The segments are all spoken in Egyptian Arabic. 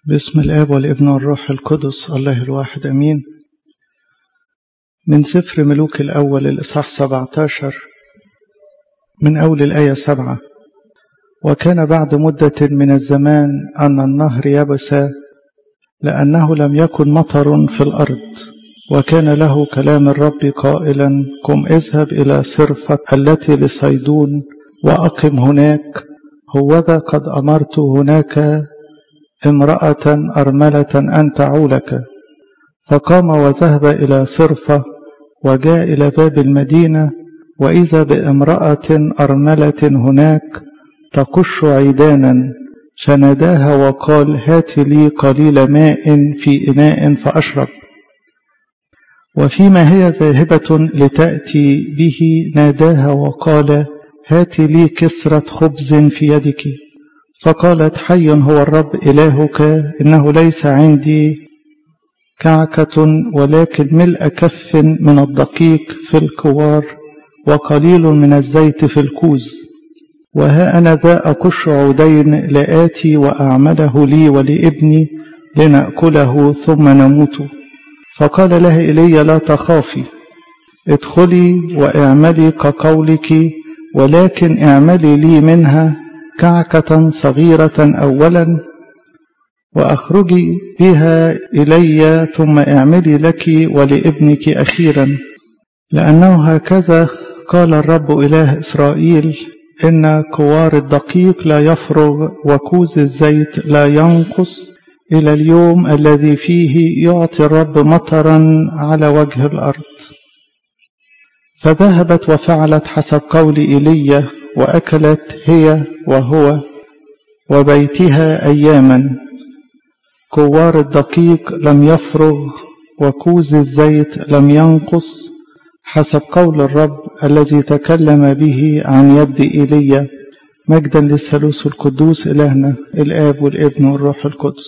باسم الآب والابن والروح القدس الله الواحد أمين من سفر ملوك الأول الإصحاح 17 من أول الآية سبعة وكان بعد مدة من الزمان أن النهر يبس لأنه لم يكن مطر في الأرض وكان له كلام الرب قائلا قم اذهب إلى صرفة التي لصيدون وأقم هناك هوذا قد أمرت هناك امرأة أرملة أن تعولك فقام وذهب إلى صرفة وجاء إلى باب المدينة وإذا بامرأة أرملة هناك تقش عيدانا فناداها وقال هات لي قليل ماء في إناء فأشرب وفيما هي ذاهبة لتأتي به ناداها وقال هات لي كسرة خبز في يدك فقالت حي هو الرب إلهك إنه ليس عندي كعكة ولكن ملء كف من الدقيق في الكوار وقليل من الزيت في الكوز وها أنا ذا أكش عودين لآتي وأعمله لي ولابني لنأكله ثم نموت فقال لها إلي لا تخافي ادخلي واعملي كقولك ولكن اعملي لي منها كعكة صغيرة أولا وأخرجي بها إلي ثم اعملي لك ولابنك أخيرا لأنه هكذا قال الرب إله إسرائيل إن كوار الدقيق لا يفرغ وكوز الزيت لا ينقص إلى اليوم الذي فيه يعطي الرب مطرا على وجه الأرض فذهبت وفعلت حسب قول إيليا وأكلت هي وهو وبيتها أياما كوار الدقيق لم يفرغ وكوز الزيت لم ينقص حسب قول الرب الذي تكلم به عن يد إيليا مجدا للثالوث القدوس إلهنا الآب والابن والروح القدس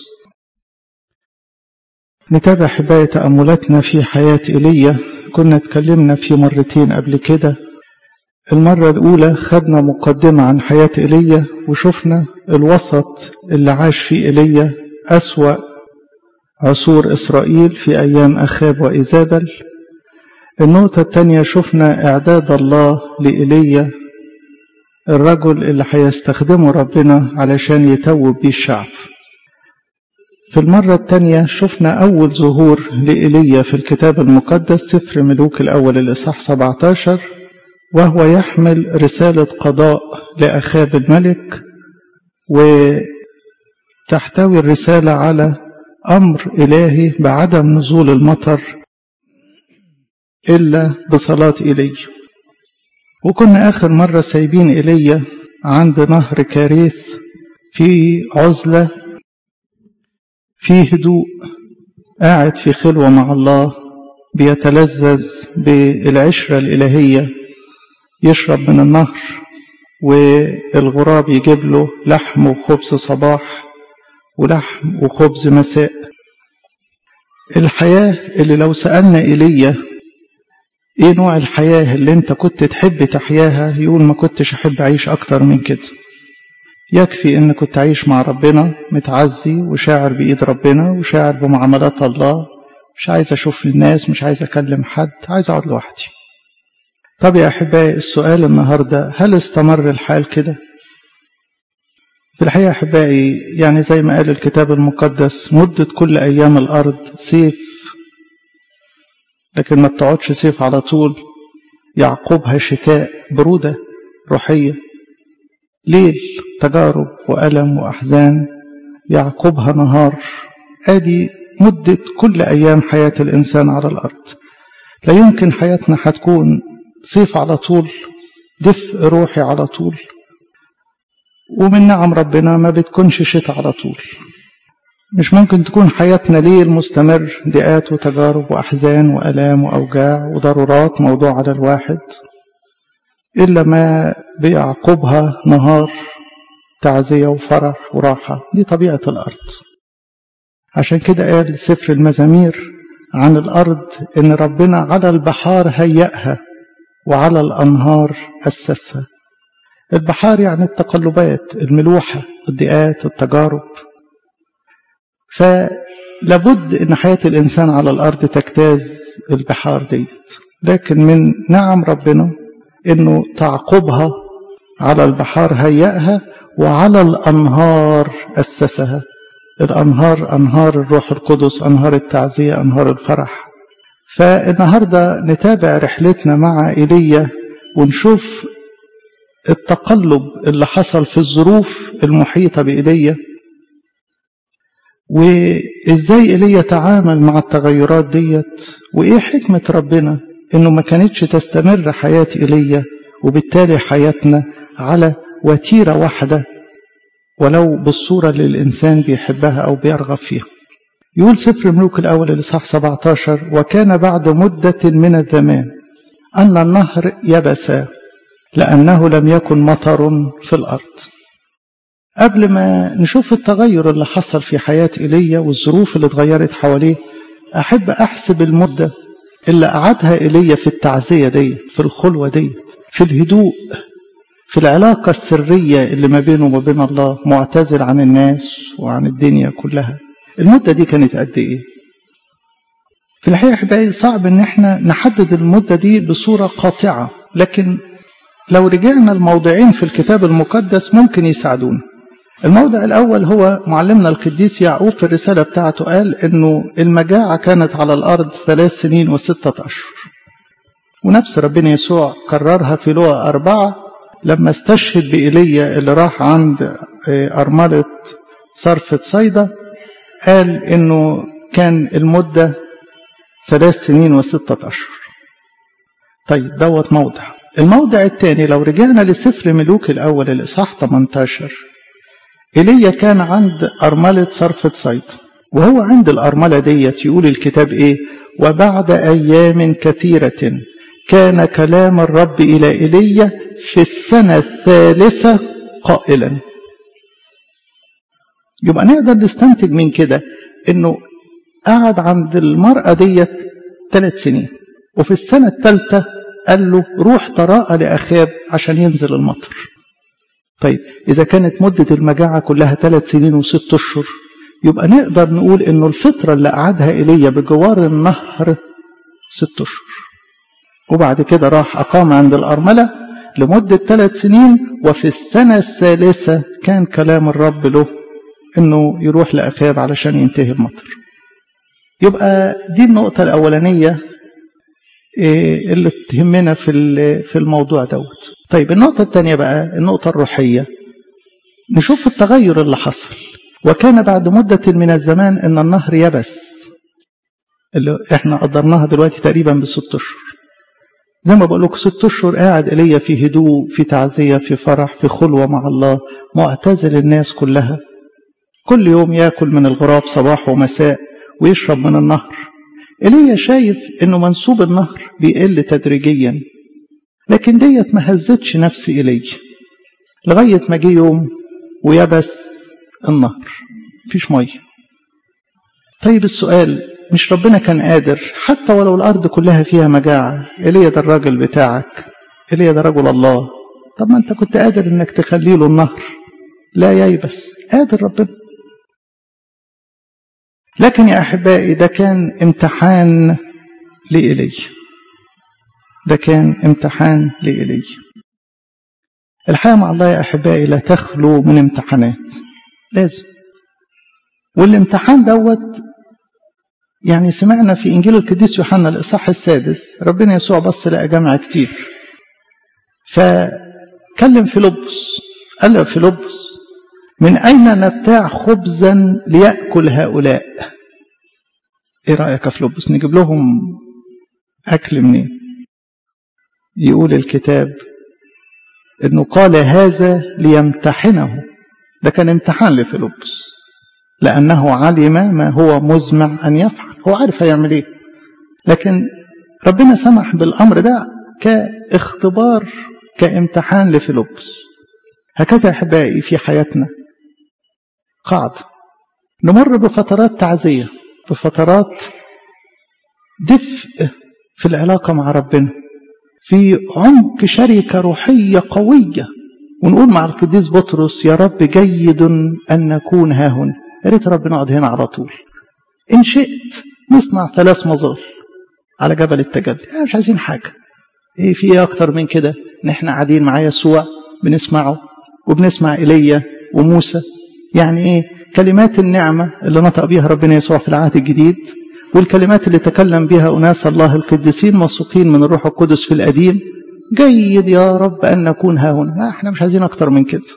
نتابع حباية تأملاتنا في حياة إيليا كنا اتكلمنا في مرتين قبل كده المرة الأولى خدنا مقدمة عن حياة إيليا وشفنا الوسط اللي عاش فيه إيليا أسوأ عصور إسرائيل في أيام أخاب وإيزابل النقطة التانية شفنا إعداد الله لإيليا الرجل اللي هيستخدمه ربنا علشان يتوب بيه الشعب في المرة التانية شفنا أول ظهور لإيليا في الكتاب المقدس سفر ملوك الأول الإصحاح 17 وهو يحمل رسالة قضاء لأخاب الملك وتحتوي الرسالة على أمر إلهي بعدم نزول المطر إلا بصلاة إيليا وكنا آخر مرة سايبين إيليا عند نهر كاريث في عزلة في هدوء قاعد في خلوة مع الله بيتلذذ بالعشرة الإلهية يشرب من النهر والغراب يجيب له لحم وخبز صباح ولحم وخبز مساء الحياة اللي لو سألنا إيليا ايه نوع الحياة اللي انت كنت تحب تحياها يقول ما كنتش احب اعيش اكتر من كده يكفي ان كنت عايش مع ربنا متعزي وشاعر بايد ربنا وشاعر بمعاملات الله مش عايز اشوف الناس مش عايز اكلم حد عايز اقعد لوحدي طب يا احبائي السؤال النهارده هل استمر الحال كده في الحقيقه احبائي يعني زي ما قال الكتاب المقدس مده كل ايام الارض سيف لكن ما بتقعدش سيف على طول يعقبها شتاء بروده روحيه ليل تجارب وألم وأحزان يعقبها نهار آدي مدة كل أيام حياة الإنسان على الأرض لا يمكن حياتنا هتكون صيف على طول دفء روحي على طول ومن نعم ربنا ما بتكونش شتاء على طول مش ممكن تكون حياتنا ليل مستمر ضيقات وتجارب وأحزان وألام وأوجاع وضرورات موضوع على الواحد إلا ما بيعقبها نهار تعزية وفرح وراحة دي طبيعة الأرض عشان كده قال سفر المزامير عن الأرض إن ربنا على البحار هيأها وعلى الأنهار أسسها البحار يعني التقلبات الملوحة الضيقات التجارب فلابد ان حياة الانسان على الارض تجتاز البحار ديت لكن من نعم ربنا انه تعقبها على البحار هيئها وعلى الانهار اسسها الانهار انهار الروح القدس انهار التعزيه انهار الفرح فالنهارده نتابع رحلتنا مع ايليا ونشوف التقلب اللي حصل في الظروف المحيطه بايليا وازاي ايليا تعامل مع التغيرات ديت وايه حكمه ربنا انه ما كانتش تستمر حياه ايليا وبالتالي حياتنا على وتيره واحده ولو بالصوره اللي الانسان بيحبها او بيرغب فيها يقول سفر ملوك الاول الاصحاح 17 وكان بعد مده من الزمان ان النهر يبس لانه لم يكن مطر في الارض قبل ما نشوف التغير اللي حصل في حياة إيليا والظروف اللي اتغيرت حواليه أحب أحسب المدة اللي قعدها إيليا في التعزية ديت في الخلوة ديت في الهدوء في العلاقة السرية اللي ما بينه وما بين الله معتزل عن الناس وعن الدنيا كلها المدة دي كانت قد إيه؟ في الحقيقة أحبائي صعب إن إحنا نحدد المدة دي بصورة قاطعة لكن لو رجعنا الموضعين في الكتاب المقدس ممكن يساعدونا الموضع الأول هو معلمنا القديس يعقوب في الرسالة بتاعته قال إنه المجاعة كانت على الأرض ثلاث سنين وستة أشهر ونفس ربنا يسوع كررها في لوقا أربعة لما استشهد بإيليا اللي راح عند أرملة صرفة صيدا قال إنه كان المدة ثلاث سنين وستة أشهر طيب دوت موضع الموضع الثاني لو رجعنا لسفر ملوك الأول الإصحاح 18 إيليا كان عند أرملة صرفة صيد وهو عند الأرملة ديت يقول الكتاب إيه وبعد أيام كثيرة كان كلام الرب إلى إيليا في السنة الثالثة قائلا يبقى نقدر نستنتج من كده إنه قعد عند المرأة ديت ثلاث سنين وفي السنة الثالثة قال له روح تراءى لأخاب عشان ينزل المطر طيب إذا كانت مدة المجاعة كلها ثلاث سنين وست أشهر يبقى نقدر نقول إنه الفترة اللي قعدها إيليا بجوار النهر ست أشهر وبعد كده راح أقام عند الأرملة لمدة ثلاث سنين وفي السنة الثالثة كان كلام الرب له إنه يروح لأخاب علشان ينتهي المطر يبقى دي النقطة الأولانية اللي تهمنا في في الموضوع دوت طيب النقطة الثانية بقى النقطة الروحية نشوف التغير اللي حصل وكان بعد مدة من الزمان ان النهر يبس اللي احنا قدرناها دلوقتي تقريبا بست اشهر زي ما بقول لكم ست اشهر قاعد ايليا في هدوء في تعزية في فرح في خلوة مع الله معتزل الناس كلها كل يوم ياكل من الغراب صباح ومساء ويشرب من النهر ايليا شايف انه منسوب النهر بيقل تدريجيا لكن ديت ما هزتش نفسي ايليا لغايه ما جه يوم ويبس النهر مفيش ميه طيب السؤال مش ربنا كان قادر حتى ولو الارض كلها فيها مجاعه ايليا ده الراجل بتاعك ايليا ده رجل الله طب ما انت كنت قادر انك تخلي له النهر لا ييبس قادر ربنا لكن يا احبائي ده كان امتحان لإيليا ده كان امتحان لإيليا الحياة مع الله يا أحبائي لا تخلو من امتحانات لازم والامتحان دوت يعني سمعنا في إنجيل القديس يوحنا الإصحاح السادس ربنا يسوع بص لقى جمع كتير فكلم فيلبس قال له فيلبس من أين نبتاع خبزا ليأكل هؤلاء إيه رأيك يا فيلبس نجيب لهم أكل منين يقول الكتاب انه قال هذا ليمتحنه ده كان امتحان لفيلبس لانه علم ما هو مزمع ان يفعل هو عارف هيعمل ايه لكن ربنا سمح بالامر ده كاختبار كامتحان لفيلبس هكذا احبائي في حياتنا قاعده نمر بفترات تعزيه بفترات دفء في العلاقه مع ربنا في عمق شركة روحية قوية ونقول مع القديس بطرس يا رب جيد أن نكون ها هنا يا ريت رب نقعد هنا على طول إن شئت نصنع ثلاث مظال على جبل التجلي يعني مش عايزين حاجة إيه في إيه أكتر من كده إن إحنا قاعدين مع يسوع بنسمعه وبنسمع إيليا وموسى يعني إيه كلمات النعمة اللي نطق بها ربنا يسوع في العهد الجديد والكلمات اللي تكلم بها أناس الله القديسين موثوقين من الروح القدس في القديم جيد يا رب أن نكون ها هنا احنا مش عايزين أكتر من كده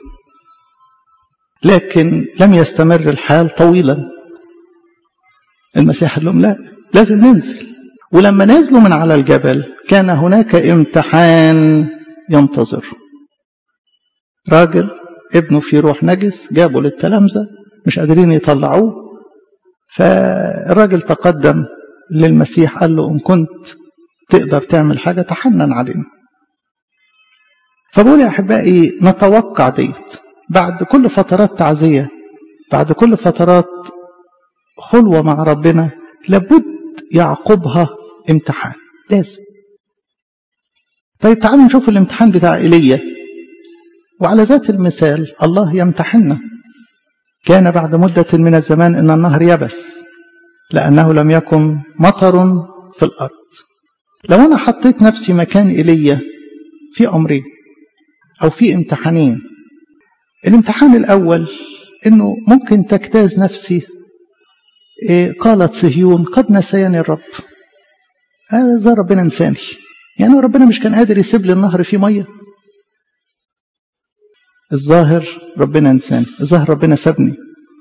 لكن لم يستمر الحال طويلا المسيح قال لهم لا لازم ننزل ولما نزلوا من على الجبل كان هناك امتحان ينتظر راجل ابنه في روح نجس جابوا للتلامذة مش قادرين يطلعوه فالراجل تقدم للمسيح قال له إن كنت تقدر تعمل حاجة تحنن علينا فبقول يا أحبائي نتوقع ديت بعد كل فترات تعزية بعد كل فترات خلوة مع ربنا لابد يعقبها امتحان لازم طيب تعالوا نشوف الامتحان بتاع ايليا وعلى ذات المثال الله يمتحننا كان بعد مدة من الزمان ان النهر يبس لأنه لم يكن مطر في الأرض لو أنا حطيت نفسي مكان إيليا في أمرين أو في امتحانين الامتحان الأول أنه ممكن تجتاز نفسي إيه قالت صهيون قد نسيني الرب هذا ربنا نساني يعني ربنا مش كان قادر يسيب لي النهر فيه ميه الظاهر ربنا نساني الظاهر ربنا سابني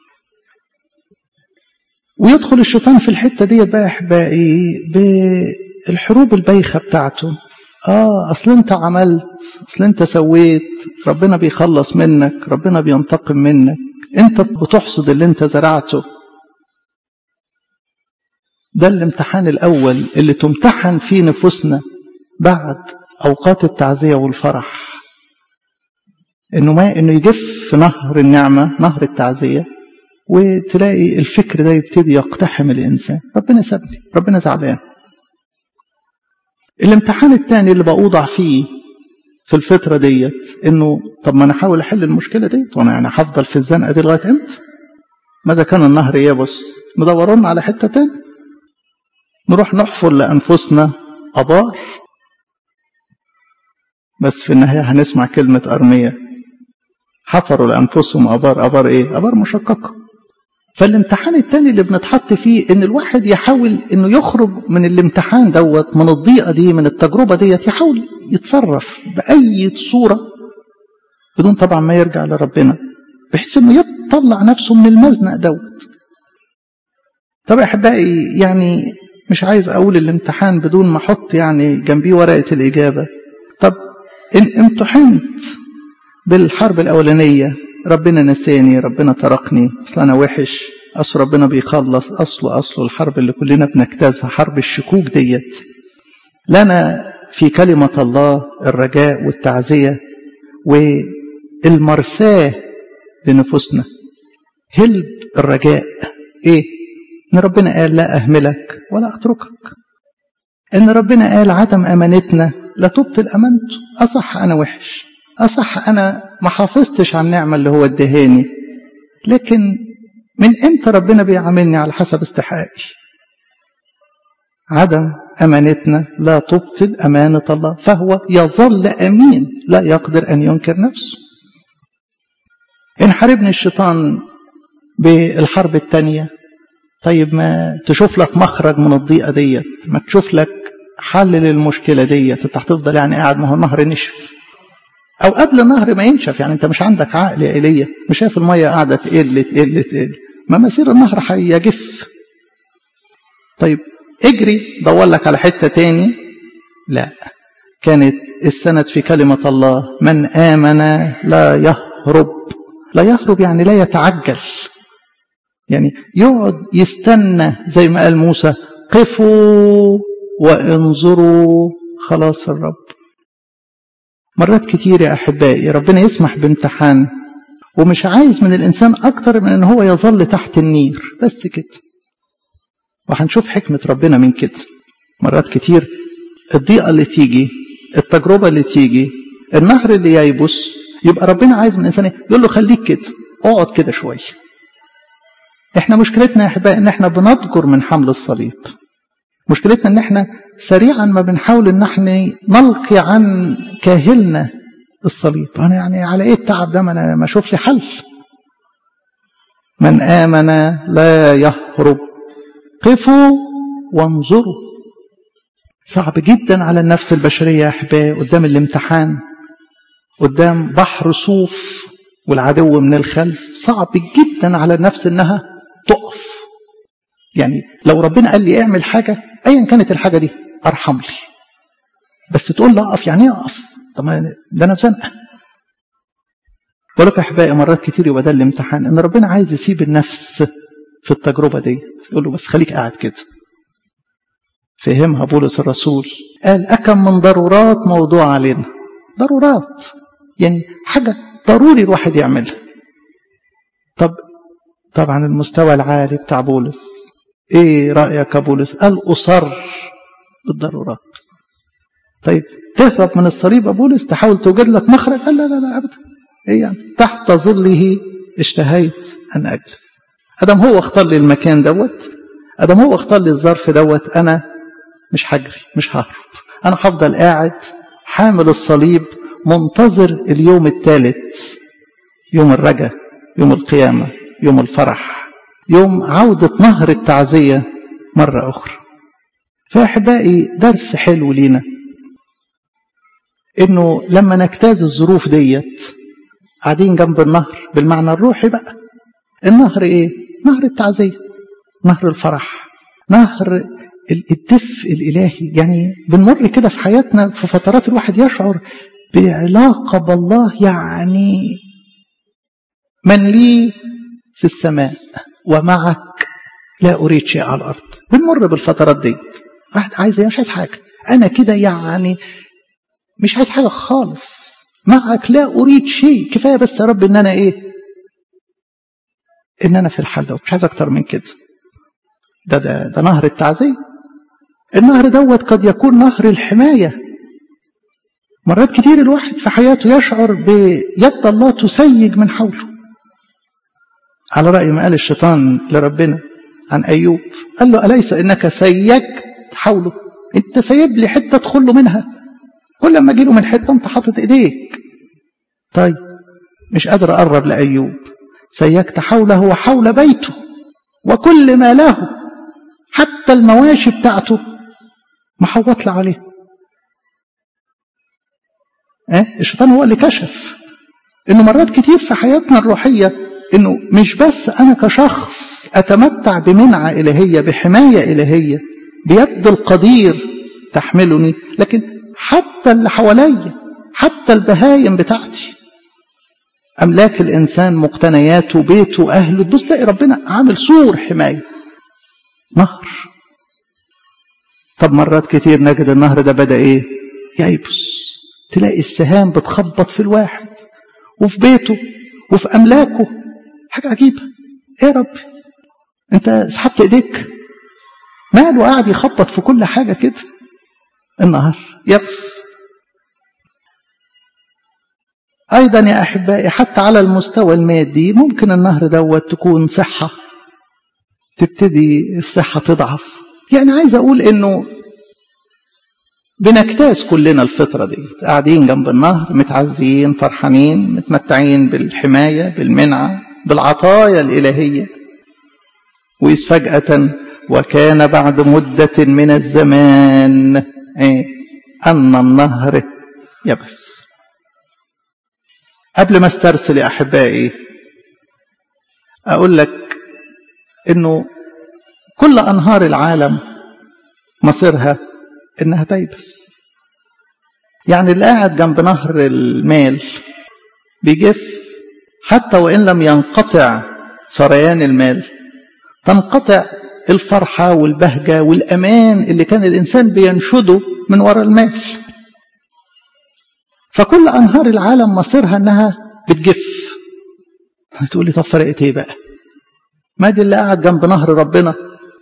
ويدخل الشيطان في الحته ديت بقى احبائي بالحروب البايخه بتاعته اه اصل انت عملت اصل انت سويت ربنا بيخلص منك ربنا بينتقم منك انت بتحصد اللي انت زرعته ده الامتحان الأول اللي تمتحن فيه نفوسنا بعد أوقات التعزية والفرح إنه ما إنه يجف في نهر النعمة نهر التعزية وتلاقي الفكر ده يبتدي يقتحم الإنسان ربنا سابني ربنا زعلان الامتحان الثاني اللي بوضع فيه في الفترة ديت إنه طب ما أنا أحاول أحل المشكلة ديت وأنا يعني هفضل في الزنقة دي لغاية إمتى؟ ماذا كان النهر يبس؟ مدورون على حتة تاني نروح نحفر لأنفسنا أبار بس في النهاية هنسمع كلمة أرمية حفروا لأنفسهم أبار أبار إيه؟ أبار مشققة فالامتحان التاني اللي بنتحط فيه إن الواحد يحاول إنه يخرج من الامتحان دوت من الضيقة دي من التجربة ديت يحاول يتصرف بأي صورة بدون طبعا ما يرجع لربنا بحيث إنه يطلع نفسه من المزنق دوت طب يا أحبائي يعني مش عايز أقول الامتحان بدون ما أحط يعني جنبيه ورقة الإجابة طب إن امتحنت بالحرب الأولانية ربنا نساني ربنا تركني أصل أنا وحش أصل ربنا بيخلص أصله أصله الحرب اللي كلنا بنجتازها حرب الشكوك ديت لنا في كلمة الله الرجاء والتعزية والمرساة لنفوسنا هلب الرجاء إيه إن ربنا قال لا أهملك ولا أتركك إن ربنا قال عدم أمانتنا لا تبطل أمانته أصح أنا وحش أصح أنا ما حافظتش على النعمة اللي هو ادهاني لكن من إمتى ربنا بيعاملني على حسب استحقاقي عدم أمانتنا لا تبطل أمانة الله فهو يظل أمين لا يقدر أن ينكر نفسه إن حاربني الشيطان بالحرب الثانية طيب ما تشوف لك مخرج من الضيقة ديت ما تشوف لك حل للمشكلة ديت انت هتفضل يعني قاعد ما هو النهر نشف او قبل النهر ما ينشف يعني انت مش عندك عقل يا ايليا مش شايف المية قاعدة تقل تقل تقل ما مسير النهر هيجف طيب اجري دور لك على حتة تاني لا كانت السند في كلمة الله من آمن لا يهرب لا يهرب يعني لا يتعجل يعني يقعد يستنى زي ما قال موسى قفوا وانظروا خلاص الرب مرات كتير يا أحبائي ربنا يسمح بامتحان ومش عايز من الإنسان أكتر من أن هو يظل تحت النير بس كده وهنشوف حكمة ربنا من كده مرات كتير الضيقة اللي تيجي التجربة اللي تيجي النهر اللي ييبس يبقى ربنا عايز من الإنسان يقول له خليك كده اقعد كده شوية احنا مشكلتنا يا احبائي ان احنا بنضجر من حمل الصليب مشكلتنا ان احنا سريعا ما بنحاول ان احنا نلقي عن كاهلنا الصليب انا يعني على ايه التعب ده ما انا ما اشوف لي حل من امن لا يهرب قفوا وانظروا صعب جدا على النفس البشريه يا احبائي قدام الامتحان قدام بحر صوف والعدو من الخلف صعب جدا على النفس انها تقف يعني لو ربنا قال لي اعمل حاجه ايا كانت الحاجه دي ارحم لي بس تقول لي اقف يعني ايه اقف طب ده انا في زنقه بقول لك يا احبائي مرات كتير يبقى ده الامتحان ان ربنا عايز يسيب النفس في التجربه ديت يقول له بس خليك قاعد كده فهمها بولس الرسول قال أكم من ضرورات موضوع علينا ضرورات يعني حاجة ضروري الواحد يعملها طب طبعا المستوى العالي بتاع بولس ايه رأيك يا بولس قال أصر بالضرورات طيب تهرب من الصليب يا بولس تحاول توجد لك مخرج قال لا لا لا أبدا ايه يعني تحت ظله اشتهيت أن أجلس أدم هو اختار لي المكان دوت أدم هو اختار لي الظرف دوت أنا مش هجري مش ههرب أنا هفضل قاعد حامل الصليب منتظر اليوم الثالث يوم الرجا يوم القيامة يوم الفرح يوم عودة نهر التعزية مرة أخرى فأحبائي درس حلو لينا إنه لما نجتاز الظروف ديت قاعدين جنب النهر بالمعنى الروحي بقى النهر إيه؟ نهر التعزية نهر الفرح نهر الدفء الإلهي يعني بنمر كده في حياتنا في فترات الواحد يشعر بعلاقة بالله يعني من لي في السماء ومعك لا أريد شيء على الأرض بنمر بالفترات دي واحد عايز مش عايز حاجة أنا كده يعني مش عايز حاجة خالص معك لا أريد شيء كفاية بس يا رب إن أنا إيه إن أنا في الحال ده مش عايز أكتر من كده ده ده ده نهر التعزية النهر دوت قد يكون نهر الحماية مرات كتير الواحد في حياته يشعر بيد الله تسيج من حوله على رأي ما قال الشيطان لربنا عن أيوب قال له أليس إنك سيجت حوله أنت سايب لي حتة تدخل له منها كل ما أجي له من حتة أنت حاطط إيديك طيب مش قادر أقرب لأيوب سيجت حوله وحول بيته وكل ما له حتى المواشي بتاعته محوط له عليه اه الشيطان هو اللي كشف انه مرات كتير في حياتنا الروحيه انه مش بس انا كشخص اتمتع بمنعه الهيه بحمايه الهيه بيد القدير تحملني لكن حتى اللي حواليا حتى البهايم بتاعتي املاك الانسان مقتنياته بيته اهله تبص تلاقي ربنا عامل سور حمايه نهر طب مرات كتير نجد النهر ده بدا ايه ييبس تلاقي السهام بتخبط في الواحد وفي بيته وفي املاكه حاجه عجيبه ايه يا رب انت سحبت ايديك ماله قاعد يخبط في كل حاجه كده النهر يبس ايضا يا احبائي حتى على المستوى المادي ممكن النهر دوت تكون صحه تبتدي الصحه تضعف يعني عايز اقول انه بنجتاز كلنا الفترة دي قاعدين جنب النهر متعزيين فرحانين متمتعين بالحماية بالمنعة بالعطايا الإلهية وإذ فجأة وكان بعد مدة من الزمان إيه؟ أن النهر يبس قبل ما استرسل يا أحبائي أقول لك إنه كل أنهار العالم مصيرها إنها تيبس يعني اللي قاعد جنب نهر المال بيجف حتى وإن لم ينقطع سريان المال تنقطع الفرحة والبهجة والأمان اللي كان الإنسان بينشده من وراء المال فكل أنهار العالم مصيرها إنها بتجف تقول لي طب فرقت إيه بقى ما دي اللي قاعد جنب نهر ربنا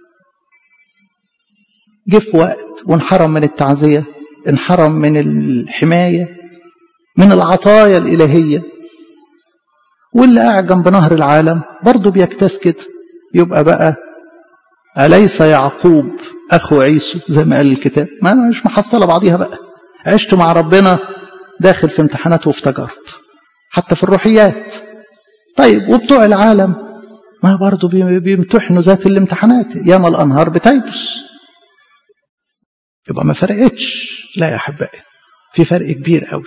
جه في وقت وانحرم من التعزية انحرم من الحماية من العطايا الإلهية واللي قاعد جنب نهر العالم برضه بيكتاز كده يبقى بقى أليس يعقوب أخو عيسو زي ما قال الكتاب ما مش محصلة بعضيها بقى عشت مع ربنا داخل في امتحانات وفي تجارب حتى في الروحيات طيب وبتوع العالم ما برضه بيمتحنوا ذات الامتحانات ياما الأنهار بتيبس يبقى ما فرقتش لا يا أحبائي في فرق كبير قوي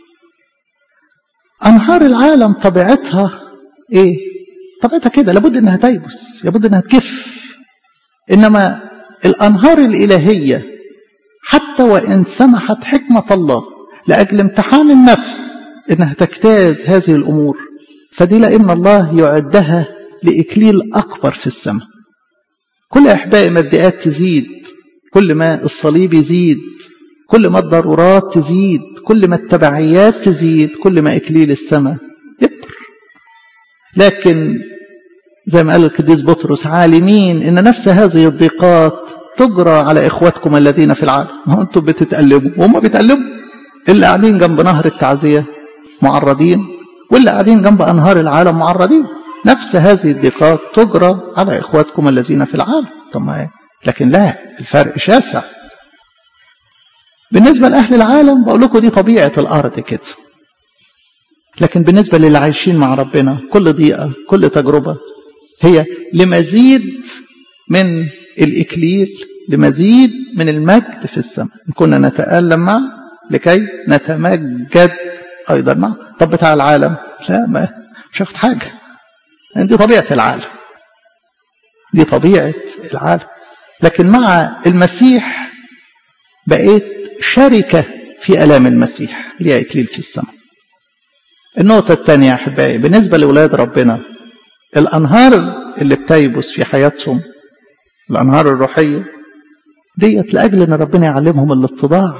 أنهار العالم طبيعتها إيه طبيعتها كده لابد إنها تيبس لابد إنها تكف إنما الأنهار الإلهية حتى وإن سمحت حكمة الله لأجل امتحان النفس إنها تجتاز هذه الأمور فدي لأن الله يعدها لإكليل أكبر في السماء كل أحبائي ما الدقات تزيد كل ما الصليب يزيد كل ما الضرورات تزيد كل ما التبعيات تزيد كل ما إكليل السماء يكبر لكن زي ما قال القديس بطرس عالمين ان نفس هذه الضيقات تجرى على اخواتكم الذين في العالم ما انتم بتتألموا وهم بيتألموا اللي قاعدين جنب نهر التعزية معرضين واللي قاعدين جنب انهار العالم معرضين نفس هذه الضيقات تجرى على اخواتكم الذين في العالم طب ما لكن لا الفرق شاسع بالنسبة لأهل العالم بقول لكم دي طبيعة الأرض كده لكن بالنسبة للي عايشين مع ربنا كل ضيقة كل تجربة هي لمزيد من الإكليل لمزيد من المجد في السماء إن كنا نتألم معه لكي نتمجد أيضا معه طب بتاع العالم لا ما مش هاخد حاجة دي طبيعة العالم دي طبيعة العالم لكن مع المسيح بقيت شركة في ألام المسيح ليها إكليل في السماء النقطة الثانية يا أحبائي بالنسبة لأولاد ربنا الأنهار اللي بتيبس في حياتهم الأنهار الروحية ديت لأجل أن ربنا يعلمهم الاتضاع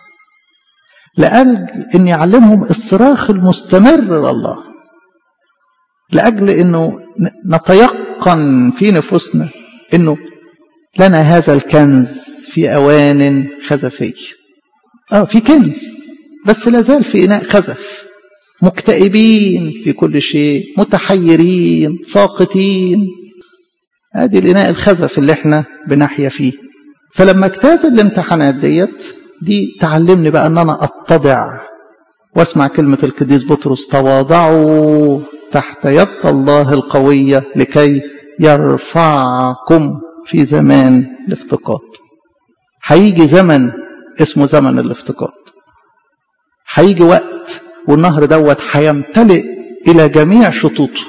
لأجل أن يعلمهم الصراخ المستمر لله لأجل أنه نتيقن في نفوسنا أنه لنا هذا الكنز في أوان خزفية آه في كنز بس لازال في إناء خزف مكتئبين في كل شيء متحيرين ساقطين ادي الاناء الخزف اللي احنا بنحيا فيه فلما اجتاز الامتحانات ديت دي تعلمني بقى ان انا اتضع واسمع كلمة القديس بطرس تواضعوا تحت يد الله القوية لكي يرفعكم في زمان الافتقاد هيجي زمن اسمه زمن الافتقاد هيجي وقت والنهر دوت هيمتلئ إلى جميع شطوطه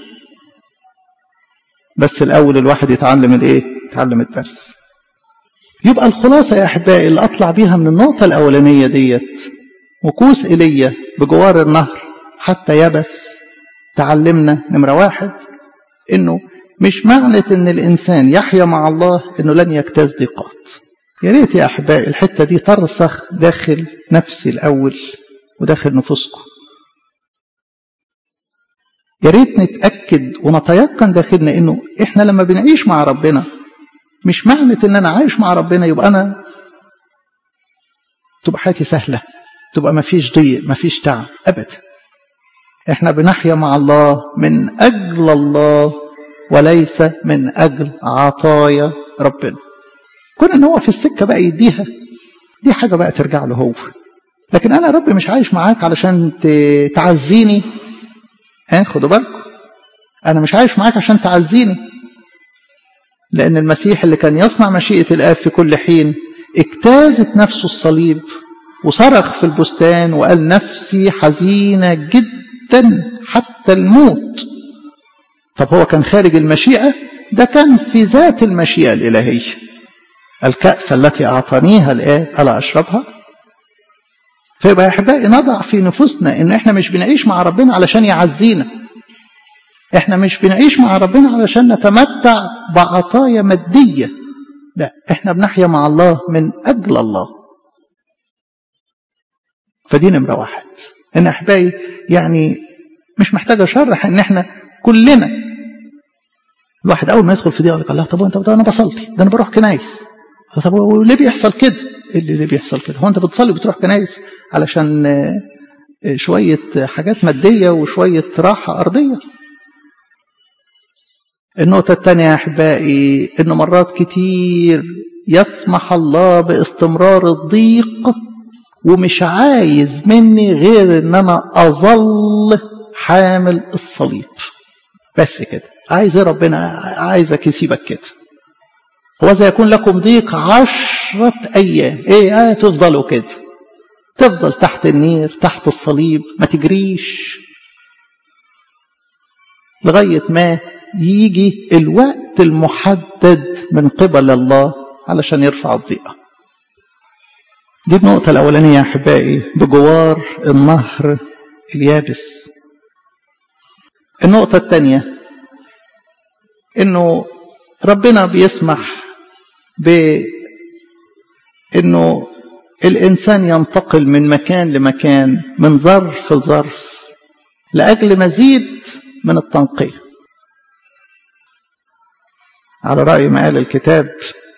بس الأول الواحد يتعلم الإيه؟ يتعلم الدرس يبقى الخلاصة يا أحبائي اللي أطلع بيها من النقطة الأولانية ديت وكوس إيليا بجوار النهر حتى يبس تعلمنا نمرة واحد إنه مش معنى إن الإنسان يحيا مع الله إنه لن يجتاز ضيقات يا ريت يا أحبائي الحتة دي ترسخ داخل نفسي الأول وداخل نفوسكم يا ريت نتأكد ونتيقن داخلنا انه احنا لما بنعيش مع ربنا مش معنى ان انا عايش مع ربنا يبقى انا تبقى حياتي سهلة تبقى ما فيش ضيق ما فيش تعب ابدا احنا بنحيا مع الله من اجل الله وليس من اجل عطايا ربنا كون ان هو في السكة بقى يديها دي حاجة بقى ترجع له هو لكن انا ربي مش عايش معاك علشان تعزيني ها خدوا بالكم انا مش عايش معاك عشان تعزيني لان المسيح اللي كان يصنع مشيئه الاب في كل حين اجتازت نفسه الصليب وصرخ في البستان وقال نفسي حزينه جدا حتى الموت طب هو كان خارج المشيئه ده كان في ذات المشيئه الالهيه الكأس التي أعطانيها الآب ألا أشربها فيبقى يا احبائي نضع في نفوسنا ان احنا مش بنعيش مع ربنا علشان يعزينا احنا مش بنعيش مع ربنا علشان نتمتع بعطايا ماديه لا احنا بنحيا مع الله من اجل الله فدي نمره واحد ان احبائي يعني مش محتاج اشرح ان احنا كلنا الواحد اول ما يدخل في دي يقول لك الله طب انت انا بصلي ده انا بروح كنايس طب وليه بيحصل كده؟ ايه اللي ليه بيحصل كده؟ هو انت بتصلي بتروح كنايس علشان شوية حاجات مادية وشوية راحة أرضية؟ النقطة الثانية يا أحبائي إنه مرات كتير يسمح الله باستمرار الضيق ومش عايز مني غير إن أنا أظل حامل الصليب بس كده عايز إيه ربنا عايزك يسيبك كده وإذا يكون لكم ضيق عشرة أيام إيه آه تفضلوا كده تفضل تحت النير تحت الصليب ما تجريش لغاية ما يجي الوقت المحدد من قبل الله علشان يرفع الضيقة دي النقطة الأولانية يا أحبائي بجوار النهر اليابس النقطة الثانية إنه ربنا بيسمح بإنه الإنسان ينتقل من مكان لمكان من ظرف لظرف لأجل مزيد من التنقية على رأي ما قال الكتاب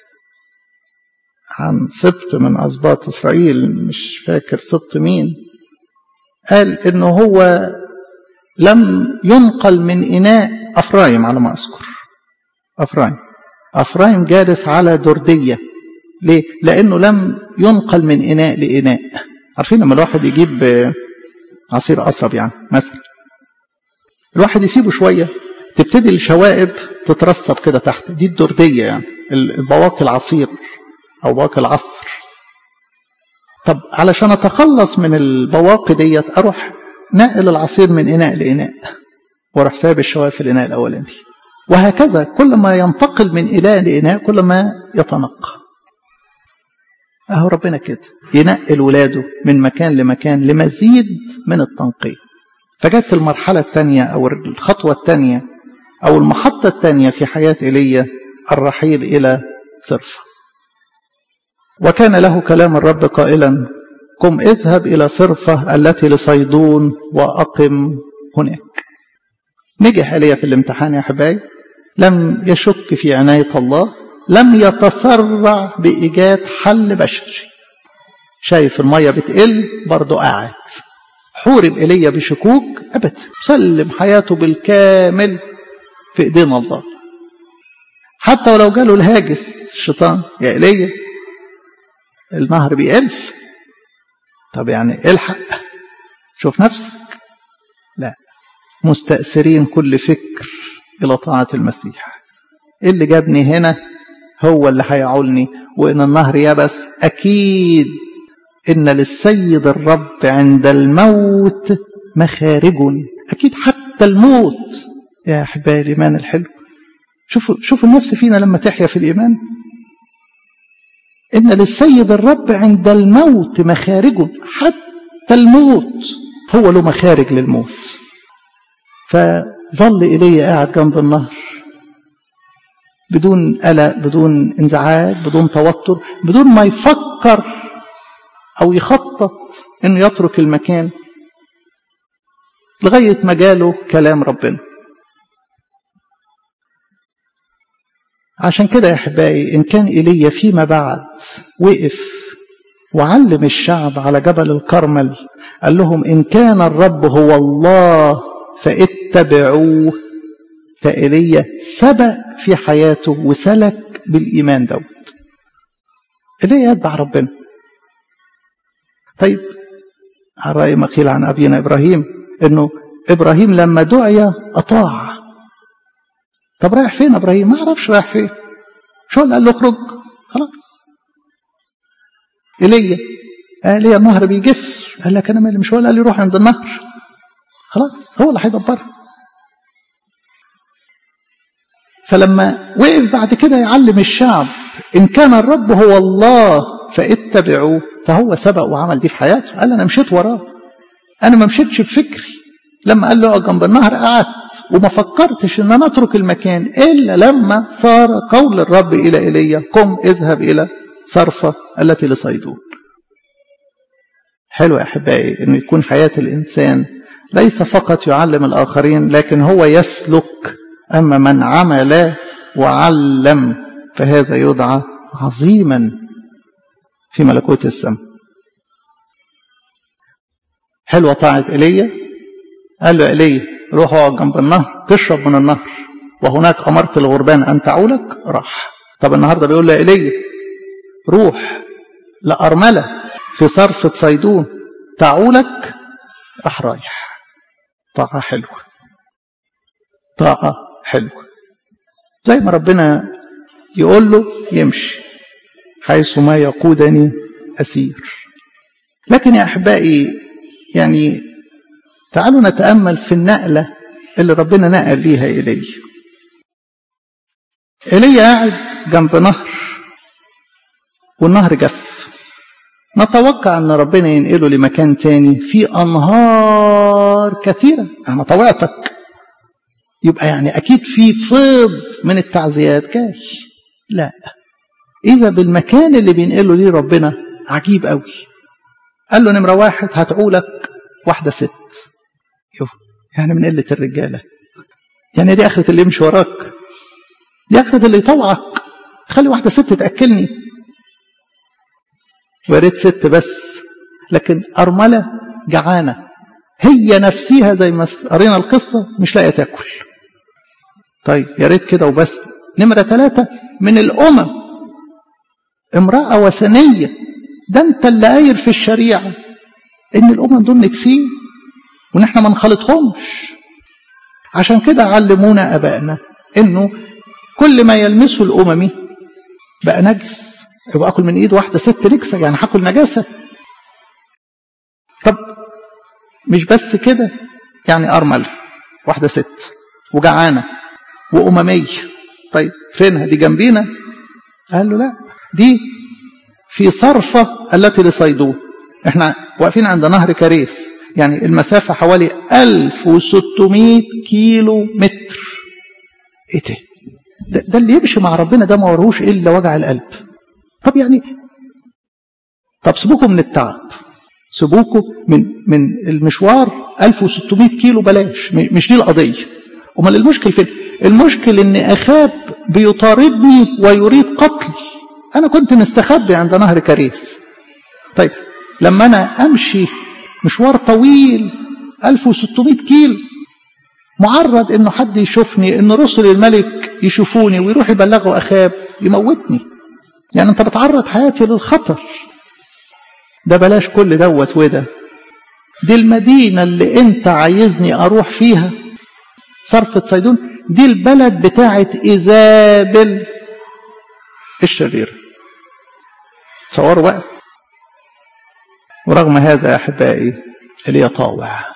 عن سبط من أسباط إسرائيل مش فاكر سبط مين قال إنه هو لم ينقل من إناء أفرايم على ما أذكر أفرايم أفرايم جالس على دردية ليه؟ لأنه لم ينقل من إناء لإناء عارفين لما الواحد يجيب عصير قصب يعني مثلا الواحد يسيبه شوية تبتدي الشوائب تترسب كده تحت دي الدردية يعني البواقي العصير أو بواقي العصر طب علشان أتخلص من البواقي ديت أروح نقل العصير من إناء لإناء وأروح سايب الشوائب في الإناء الأولاني وهكذا كل ما ينتقل من إناء لإناء كل ما يتنقى أهو ربنا كده ينقل ولاده من مكان لمكان لمزيد من التنقية فجت المرحلة الثانية أو الخطوة الثانية أو المحطة الثانية في حياة إيليا الرحيل إلى صرفة وكان له كلام الرب قائلا قم اذهب إلى صرفة التي لصيدون وأقم هناك نجح إيليا في الامتحان يا حبايب لم يشك في عناية الله لم يتسرع بإيجاد حل بشري شايف المية بتقل برضه قاعد حورب إيليا بشكوك أبدا سلم حياته بالكامل في إيدين الله حتى ولو جاله الهاجس الشيطان يا إيليا النهر بيقل طب يعني الحق شوف نفسك لا مستأثرين كل فكر إلى طاعة المسيح اللي جابني هنا هو اللي هيعولني وإن النهر يبس أكيد إن للسيد الرب عند الموت مخارج أكيد حتى الموت يا أحبائي الإيمان الحلو شوفوا شوفوا النفس فينا لما تحيا في الإيمان إن للسيد الرب عند الموت مخارج حتى الموت هو له مخارج للموت فظل إلي قاعد جنب النهر بدون قلق بدون انزعاج بدون توتر بدون ما يفكر أو يخطط إنه يترك المكان لغاية ما جاله كلام ربنا عشان كده يا أحبائي إن كان إيليا فيما بعد وقف وعلم الشعب على جبل الكرمل قال لهم إن كان الرب هو الله فاتبعوه فإيليا سبق في حياته وسلك بالإيمان دوت إيليا يتبع ربنا طيب على رأي ما قيل عن أبينا إبراهيم إنه إبراهيم لما دعي أطاع طب رايح فين إبراهيم ما أعرفش رايح فين شو قال له اخرج خلاص إيليا قال لي النهر بيجف قال لك أنا مالي مش هو قال لي روح عند النهر خلاص هو اللي هيدبرها فلما وقف بعد كده يعلم الشعب إن كان الرب هو الله فاتبعوه فهو سبق وعمل دي في حياته قال أنا مشيت وراه أنا ما مشيتش بفكري لما قال له اقعد جنب النهر قعدت وما فكرتش ان انا اترك المكان الا لما صار قول الرب الى ايليا قم اذهب الى صرفه التي لصيدون حلو يا احبائي انه يكون حياه الانسان ليس فقط يعلم الاخرين لكن هو يسلك اما من عمل وعلم فهذا يدعى عظيما في ملكوت السماء حلوه طاعه ايليا قال له ايليا روح اقعد جنب النهر تشرب من النهر وهناك أمرت الغربان أن تعولك راح طب النهاردة بيقول له إيليا روح لأرملة في صرفة صيدون تعولك راح رايح طاعة حلوة طاعة حلوة زي ما ربنا يقول له يمشي حيث ما يقودني أسير لكن يا أحبائي يعني تعالوا نتأمل في النقلة اللي ربنا نقل ليها إلي إلي قاعد جنب نهر والنهر جف نتوقع أن ربنا ينقله لمكان تاني في أنهار كثيرة أنا طوعتك يبقى يعني أكيد في فيض من التعزيات جاي لا إذا بالمكان اللي بينقله ليه ربنا عجيب قوي قال له نمرة واحد هتعولك واحدة ست يوه يعني من قلة الرجالة يعني دي آخرة اللي يمشي وراك دي آخرة اللي يطوعك تخلي واحدة ست تأكلني ويا ريت ست بس لكن أرملة جعانة هي نفسها زي ما قرينا القصة مش لاقية تاكل طيب يا ريت كده وبس نمرة ثلاثة من الأمم امرأة وثنية ده انت اللي قاير في الشريعة ان الأمم دول نكسين وان احنا ما نخلطهمش عشان كده علمونا أبائنا انه كل ما يلمسه الأممي بقى نجس يبقى أكل من إيد واحدة ست نكسة يعني هاكل نجاسة طب مش بس كده يعني أرمل واحدة ست وجعانة وأممية طيب فينها دي جنبينا قال له لا دي في صرفة التي لصيدون احنا واقفين عند نهر كريث يعني المسافة حوالي 1600 كيلو متر ايه ده ده, ده اللي يمشي مع ربنا ده ما وروش الا وجع القلب طب يعني طب سيبوكم من التعب سيبوكم من من المشوار 1600 كيلو بلاش مش دي القضيه امال المشكل فين المشكل ان اخاب بيطاردني ويريد قتلي انا كنت مستخبي عند نهر كريث طيب لما انا امشي مشوار طويل 1600 كيلو معرض انه حد يشوفني ان رسل الملك يشوفوني ويروح يبلغوا اخاب يموتني يعني انت بتعرض حياتي للخطر ده بلاش كل دوت وده دي المدينة اللي انت عايزني اروح فيها صرفة صيدون دي البلد بتاعة ايزابل الشريرة تصوروا بقى ورغم هذا يا احبائي اللي طاوع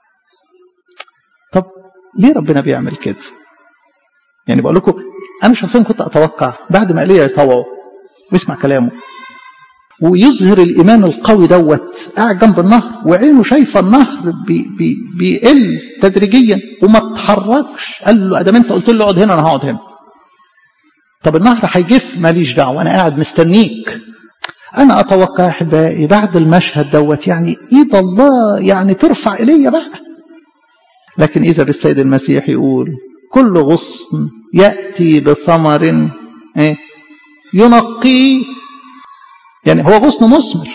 طب ليه ربنا بيعمل كده يعني بقول لكم انا شخصيا كنت اتوقع بعد ما ايليا يطوعه ويسمع كلامه ويظهر الايمان القوي دوت قاعد جنب النهر وعينه شايفه النهر بي بي بيقل تدريجيا وما اتحركش قال له ادام انت قلت له اقعد هنا انا هقعد هنا طب النهر هيجف ماليش دعوه انا قاعد مستنيك انا اتوقع يا احبائي بعد المشهد دوت يعني ايد الله يعني ترفع ايليا بقى لكن اذا بالسيد المسيح يقول كل غصن ياتي بثمر ايه ينقيه يعني هو غصن مثمر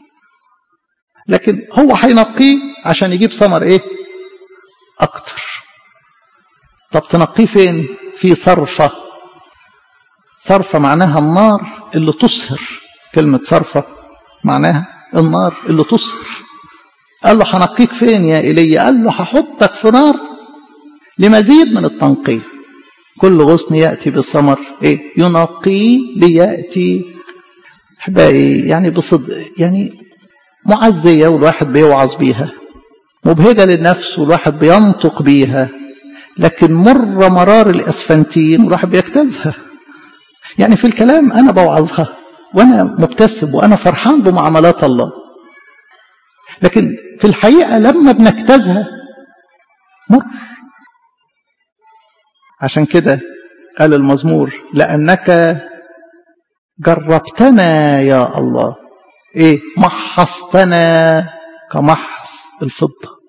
لكن هو هينقيه عشان يجيب ثمر ايه اكتر طب تنقيه فين في صرفة صرفة معناها النار اللي تصهر كلمة صرفة معناها النار اللي تصهر قال له هنقيك فين يا إيليا قال له هحطك في نار لمزيد من التنقيه كل غصن يأتي بثمر إيه ينقي ليأتي أحبائي يعني بصدق يعني معزية والواحد بيوعظ بيها مبهجة للنفس والواحد بينطق بيها لكن مر مرار الأسفنتين والواحد بيجتازها يعني في الكلام أنا بوعظها وأنا مبتسم وأنا فرحان بمعاملات الله لكن في الحقيقة لما بنجتازها مر عشان كده قال المزمور لأنك جربتنا يا الله ايه محصتنا كمحص الفضة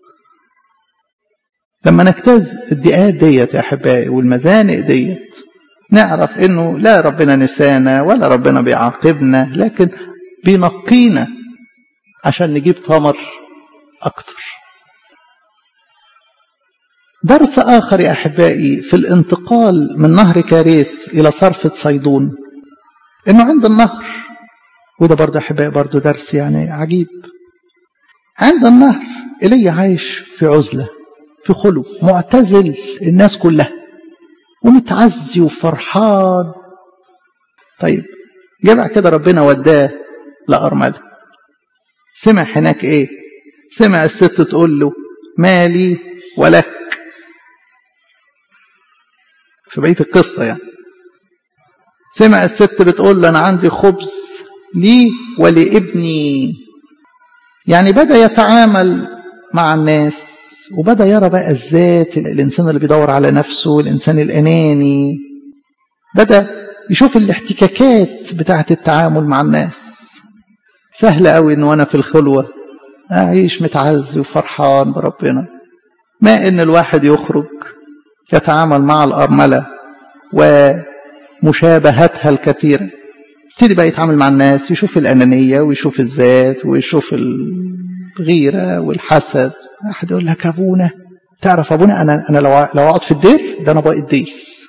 لما نجتاز الدقات ديت يا احبائي والمزانق ديت نعرف انه لا ربنا نسانا ولا ربنا بيعاقبنا لكن بينقينا عشان نجيب ثمر اكتر درس آخر يا أحبائي في الانتقال من نهر كاريث إلى صرفة صيدون إنه عند النهر وده برضه أحبائي برضه درس يعني عجيب عند النهر إيليا عايش في عزلة في خلو معتزل الناس كلها ومتعزي وفرحان طيب جمع كده ربنا وداه لأرملة سمع هناك ايه سمع الست تقول له مالي ولك في بقية القصة يعني سمع الست بتقول له أنا عندي خبز لي ولابني يعني بدأ يتعامل مع الناس وبدأ يرى بقى الذات الإنسان اللي بيدور على نفسه الإنسان الأناني بدأ يشوف الاحتكاكات بتاعة التعامل مع الناس سهل قوي ان وانا في الخلوة اعيش متعزي وفرحان بربنا ما ان الواحد يخرج يتعامل مع الأرملة ومشابهتها الكثيرة يبتدي بقى يتعامل مع الناس يشوف الأنانية ويشوف الذات ويشوف الغيرة والحسد أحد يقول لك أبونا تعرف أبونا أنا أنا لو لو أقعد في الدير ده أنا بقى ديس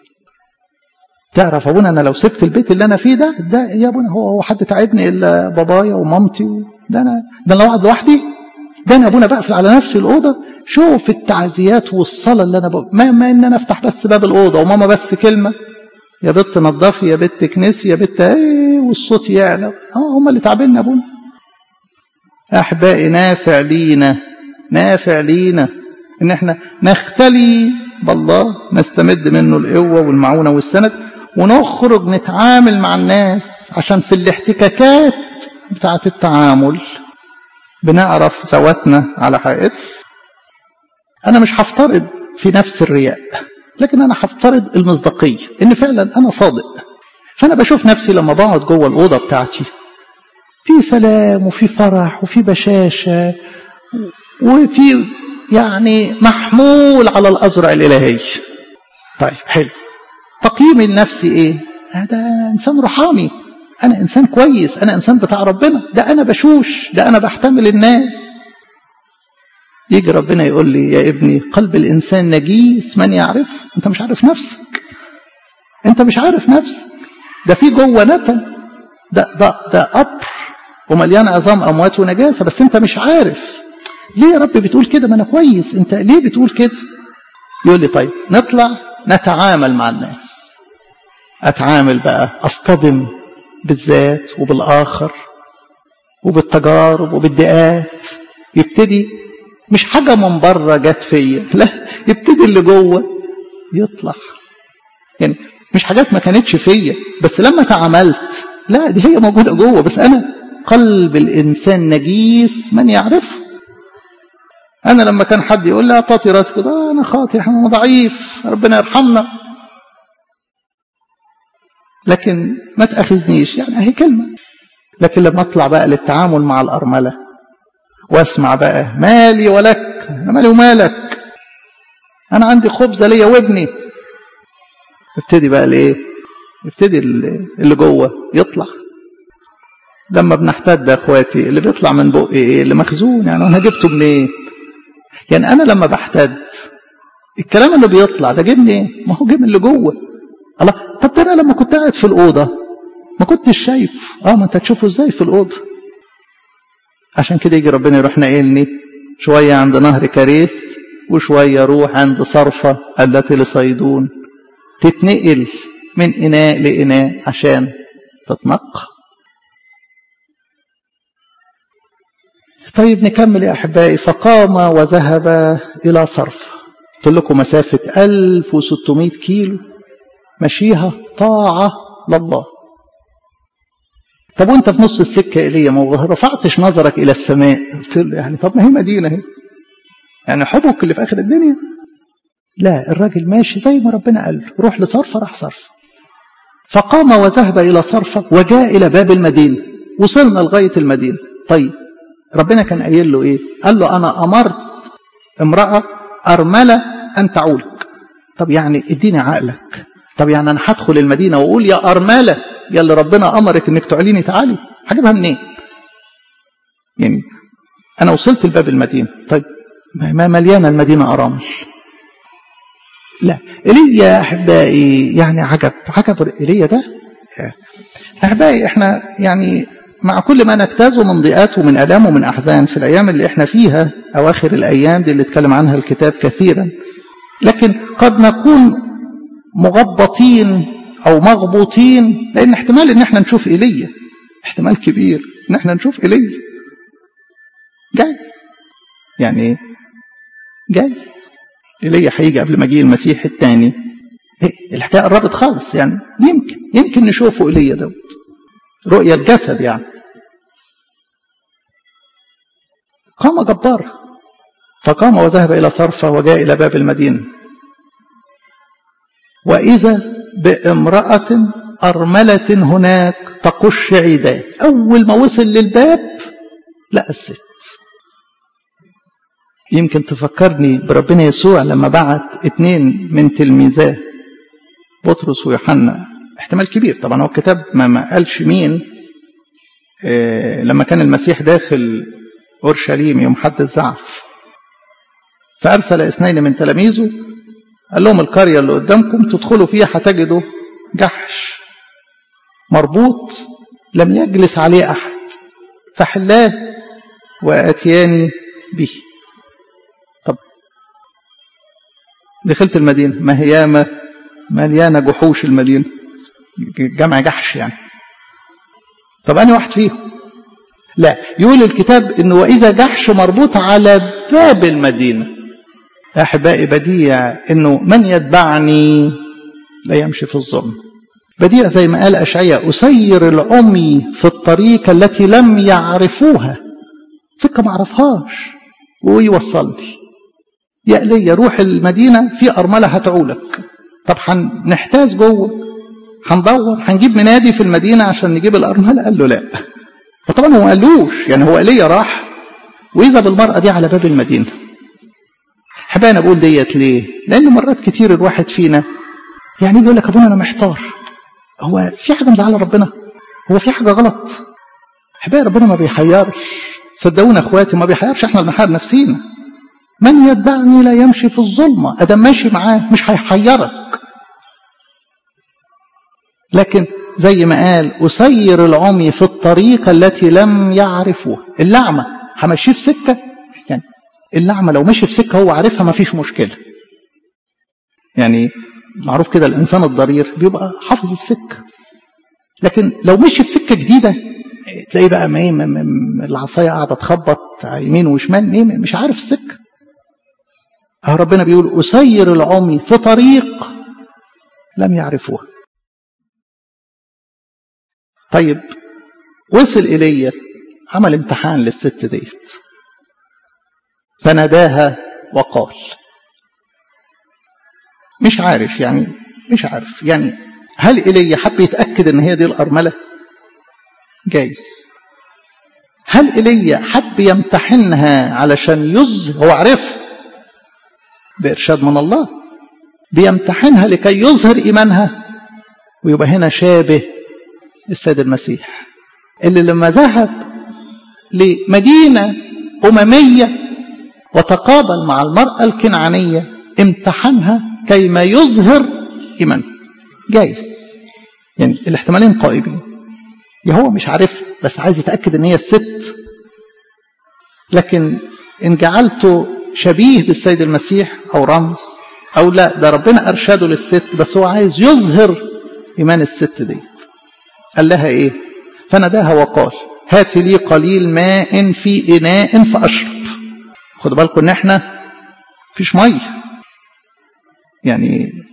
تعرف أبونا أنا لو سبت البيت اللي أنا فيه ده ده يا أبونا هو هو حد تعبني إلا بابايا ومامتي ده أنا ده أنا لو أقعد لوحدي ده أنا أبونا بقفل على نفسي الأوضة شوف التعزيات والصلاة اللي أنا بقى ما, ما إن أنا أفتح بس باب الأوضة وماما بس كلمة يا بت نضفي يا بت كنسي يا بت ايه والصوت يعلى اه هم اللي تعبنا ابونا احبائي نافع لينا نافع لينا ان احنا نختلي بالله نستمد منه القوه والمعونه والسند ونخرج نتعامل مع الناس عشان في الاحتكاكات بتاعه التعامل بنعرف ذواتنا على حقيقتها انا مش هفترض في نفس الرياء لكن انا هفترض المصداقيه ان فعلا انا صادق فانا بشوف نفسي لما بقعد جوه الاوضه بتاعتي في سلام وفي فرح وفي بشاشه وفي يعني محمول على الازرع الالهي طيب حلو تقييمي لنفسي ايه ده انسان روحاني انا انسان كويس انا انسان بتاع ربنا ده انا بشوش ده انا بحتمل الناس يجي ربنا يقول لي يا ابني قلب الإنسان نجيس من يعرف أنت مش عارف نفسك أنت مش عارف نفسك ده في جوه نتن ده ده ده قبر ومليان عظام أموات ونجاسة بس أنت مش عارف ليه يا رب بتقول كده ما أنا كويس أنت ليه بتقول كده يقول لي طيب نطلع نتعامل مع الناس أتعامل بقى أصطدم بالذات وبالآخر وبالتجارب وبالدقات يبتدي مش حاجة من بره جت فيا لا يبتدي اللي جوه يطلع يعني مش حاجات ما كانتش فيا بس لما تعاملت لا دي هي موجودة جوه بس أنا قلب الإنسان نجيس من يعرفه أنا لما كان حد يقول لي أعطاتي راسي كده أنا خاطئ أنا ضعيف ربنا يرحمنا لكن ما تأخذنيش يعني أهي كلمة لكن لما أطلع بقى للتعامل مع الأرملة واسمع بقى مالي ولك انا مالي ومالك انا عندي خبزه ليا وابني ابتدي بقى الايه ابتدي اللي جوه يطلع لما بنحتد يا اخواتي اللي بيطلع من بقي ايه اللي مخزون يعني انا جبته منين إيه؟ يعني انا لما بحتد الكلام اللي بيطلع ده جه منين إيه؟ ما هو جه من اللي جوه الله طب ده انا لما كنت قاعد في الاوضه ما كنتش شايف اه ما انت تشوفه ازاي في الاوضه عشان كده يجي ربنا يروح ناقلني شوية عند نهر كريث وشوية روح عند صرفة التي لصيدون تتنقل من إناء لإناء عشان تتنقى طيب نكمل يا أحبائي فقام وذهب إلى صرفة قلت لكم مسافة 1600 كيلو مشيها طاعة لله طب وانت في نص السكة إليه ما رفعتش نظرك إلى السماء قلت له يعني طب ما هي مدينة اهي يعني حبك اللي في آخر الدنيا لا الراجل ماشي زي ما ربنا قال له روح لصرفة راح صرفة فقام وذهب إلى صرفة وجاء إلى باب المدينة وصلنا لغاية المدينة طيب ربنا كان قايل له إيه قال له أنا أمرت امرأة أرملة أن تعولك طب يعني اديني عقلك طب يعني أنا هدخل المدينة وأقول يا أرملة يا اللي ربنا امرك انك تعليني تعالي هجيبها منين يعني انا وصلت لباب المدينه طيب ما مليانه المدينه ارامل لا ايليا يا احبائي يعني عجب عجب ايليا ده احبائي احنا يعني مع كل ما نجتازه من ضيقات ومن الام ومن احزان في الايام اللي احنا فيها اواخر الايام دي اللي اتكلم عنها الكتاب كثيرا لكن قد نكون مغبطين او مغبوطين لان احتمال ان احنا نشوف ايليا احتمال كبير ان احنا نشوف ايليا جايز يعني ايه جايز ايليا هيجي قبل ما يجي المسيح الثاني إيه الحكايه قربت خالص يعني يمكن يمكن نشوفه ايليا دوت رؤيا الجسد يعني قام جبار فقام وذهب الى صرفه وجاء الى باب المدينه واذا بامراه ارمله هناك تقش عيدان اول ما وصل للباب لقى الست يمكن تفكرني بربنا يسوع لما بعت اتنين من تلميذاه بطرس ويوحنا احتمال كبير طبعا هو الكتاب ما, ما قالش مين إيه لما كان المسيح داخل اورشليم يوم حد الزعف فارسل اثنين من تلاميذه قال لهم القريه اللي قدامكم تدخلوا فيها هتجدوا جحش مربوط لم يجلس عليه احد فحلاه واتياني به طب دخلت المدينه ما هي ما مليانه جحوش المدينه جمع جحش يعني طب أنا واحد فيهم لا يقول الكتاب انه واذا جحش مربوط على باب المدينه احبائي بديع انه من يتبعني لا يمشي في الظلم بديع زي ما قال اشعياء اسير العمي في الطريق التي لم يعرفوها سكه ما اعرفهاش ويوصلني يا لي روح المدينه في ارمله هتعولك طب هنحتاج جوه هندور هنجيب منادي في المدينه عشان نجيب الارمله قال له لا فطبعا هو ما قالوش يعني هو ايليا راح واذا بالمراه دي على باب المدينه حابب انا بقول ديت ليه لان مرات كتير الواحد فينا يعني يجي يقول لك ابونا انا محتار هو في حاجه مزعله ربنا هو في حاجه غلط حبايبي ربنا ما بيحيرش صدقونا اخواتي ما بيحيرش احنا اللي بنحير نفسينا من يتبعني لا يمشي في الظلمه ادم ماشي معاه مش هيحيرك لكن زي ما قال أسير العمي في الطريق التي لم يعرفوها اللعمة همشيه في سكة يعني اللعمة لو مشي في سكة هو عارفها ما فيش مشكلة يعني معروف كده الإنسان الضرير بيبقى حافظ السكة لكن لو مشي في سكة جديدة تلاقيه بقى ما ايه العصاية قاعدة تخبط يمين وشمال ايه مش عارف السكة أه ربنا بيقول أسير العمي في طريق لم يعرفوها طيب وصل إلي عمل امتحان للست ديت فناداها وقال مش عارف يعني مش عارف يعني هل إلي حب يتأكد ان هي دي الأرملة جايز هل إلي حب يمتحنها علشان يظهر هو عرفها بإرشاد من الله بيمتحنها لكي يظهر إيمانها ويبقى هنا شابه السيد المسيح اللي لما ذهب لمدينة أممية وتقابل مع المرأة الكنعانية امتحنها كيما يظهر إيمان جايز يعني الاحتمالين قائمين يا هو مش عارف بس عايز يتأكد ان هي الست لكن ان جعلته شبيه بالسيد المسيح او رمز او لا ده ربنا ارشده للست بس هو عايز يظهر ايمان الست ديت قال لها ايه فناداها وقال هات لي قليل ماء في اناء فاشرب خدوا بالكم ان احنا فيش ميه يعني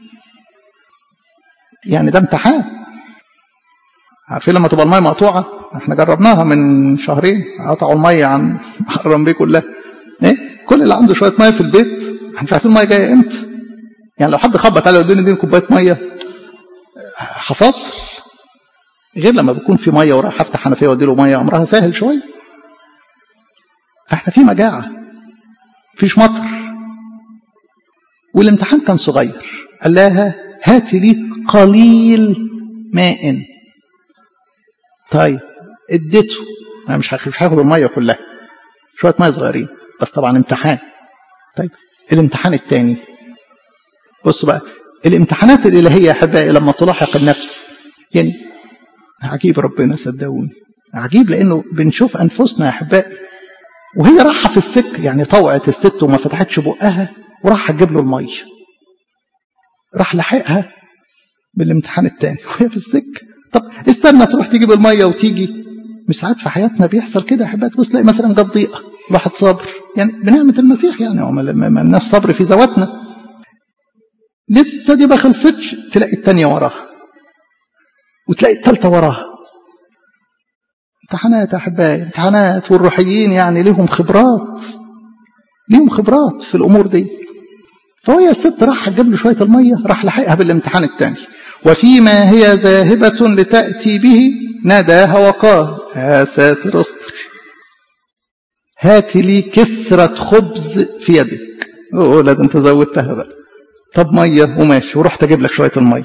يعني ده امتحان عارفين لما تبقى الميه مقطوعه احنا جربناها من شهرين قطعوا الميه عن حرم بيه كلها ايه كل اللي عنده شويه ميه في البيت احنا مش عارفين الميه جايه امتى يعني لو حد خبط علي وديني اديني كوبايه ميه هفصل غير لما بيكون في ميه وراح افتح حنفيه وادي له ميه امرها سهل شويه فاحنا في مجاعه فيش مطر والامتحان كان صغير قال لها هاتي لي قليل ماء طيب اديته انا مش مش هاخد الميه كلها شويه ميه صغيرين بس طبعا امتحان طيب الامتحان الثاني بصوا بقى الامتحانات الإلهية يا أحبائي لما تلاحق النفس يعني عجيب ربنا صدقوني عجيب لأنه بنشوف أنفسنا يا أحبائي وهي راحة في السك يعني طوعت الست وما فتحتش بقها وراح تجيب له المية راح لحقها بالامتحان التاني وهي في السك طب استنى تروح تجيب المية وتيجي مش ساعات في حياتنا بيحصل كده يا أحبائي تبص تلاقي مثلا جت ضيقة الواحد صابر يعني بنعمة المسيح يعني هو ما الناس صبر في ذواتنا لسه دي ما خلصتش تلاقي التانية وراها وتلاقي التالتة وراها امتحانات يا احبائي امتحانات والروحيين يعني ليهم خبرات ليهم خبرات في الامور دي فهي الست راح تجيب له شويه الميه راح لحقها بالامتحان الثاني وفيما هي ذاهبة لتأتي به ناداها وقال يا ساتر استر هات لي كسرة خبز في يدك اوه لا ده انت زودتها بقى طب ميه وماشي ورحت اجيب لك شويه الميه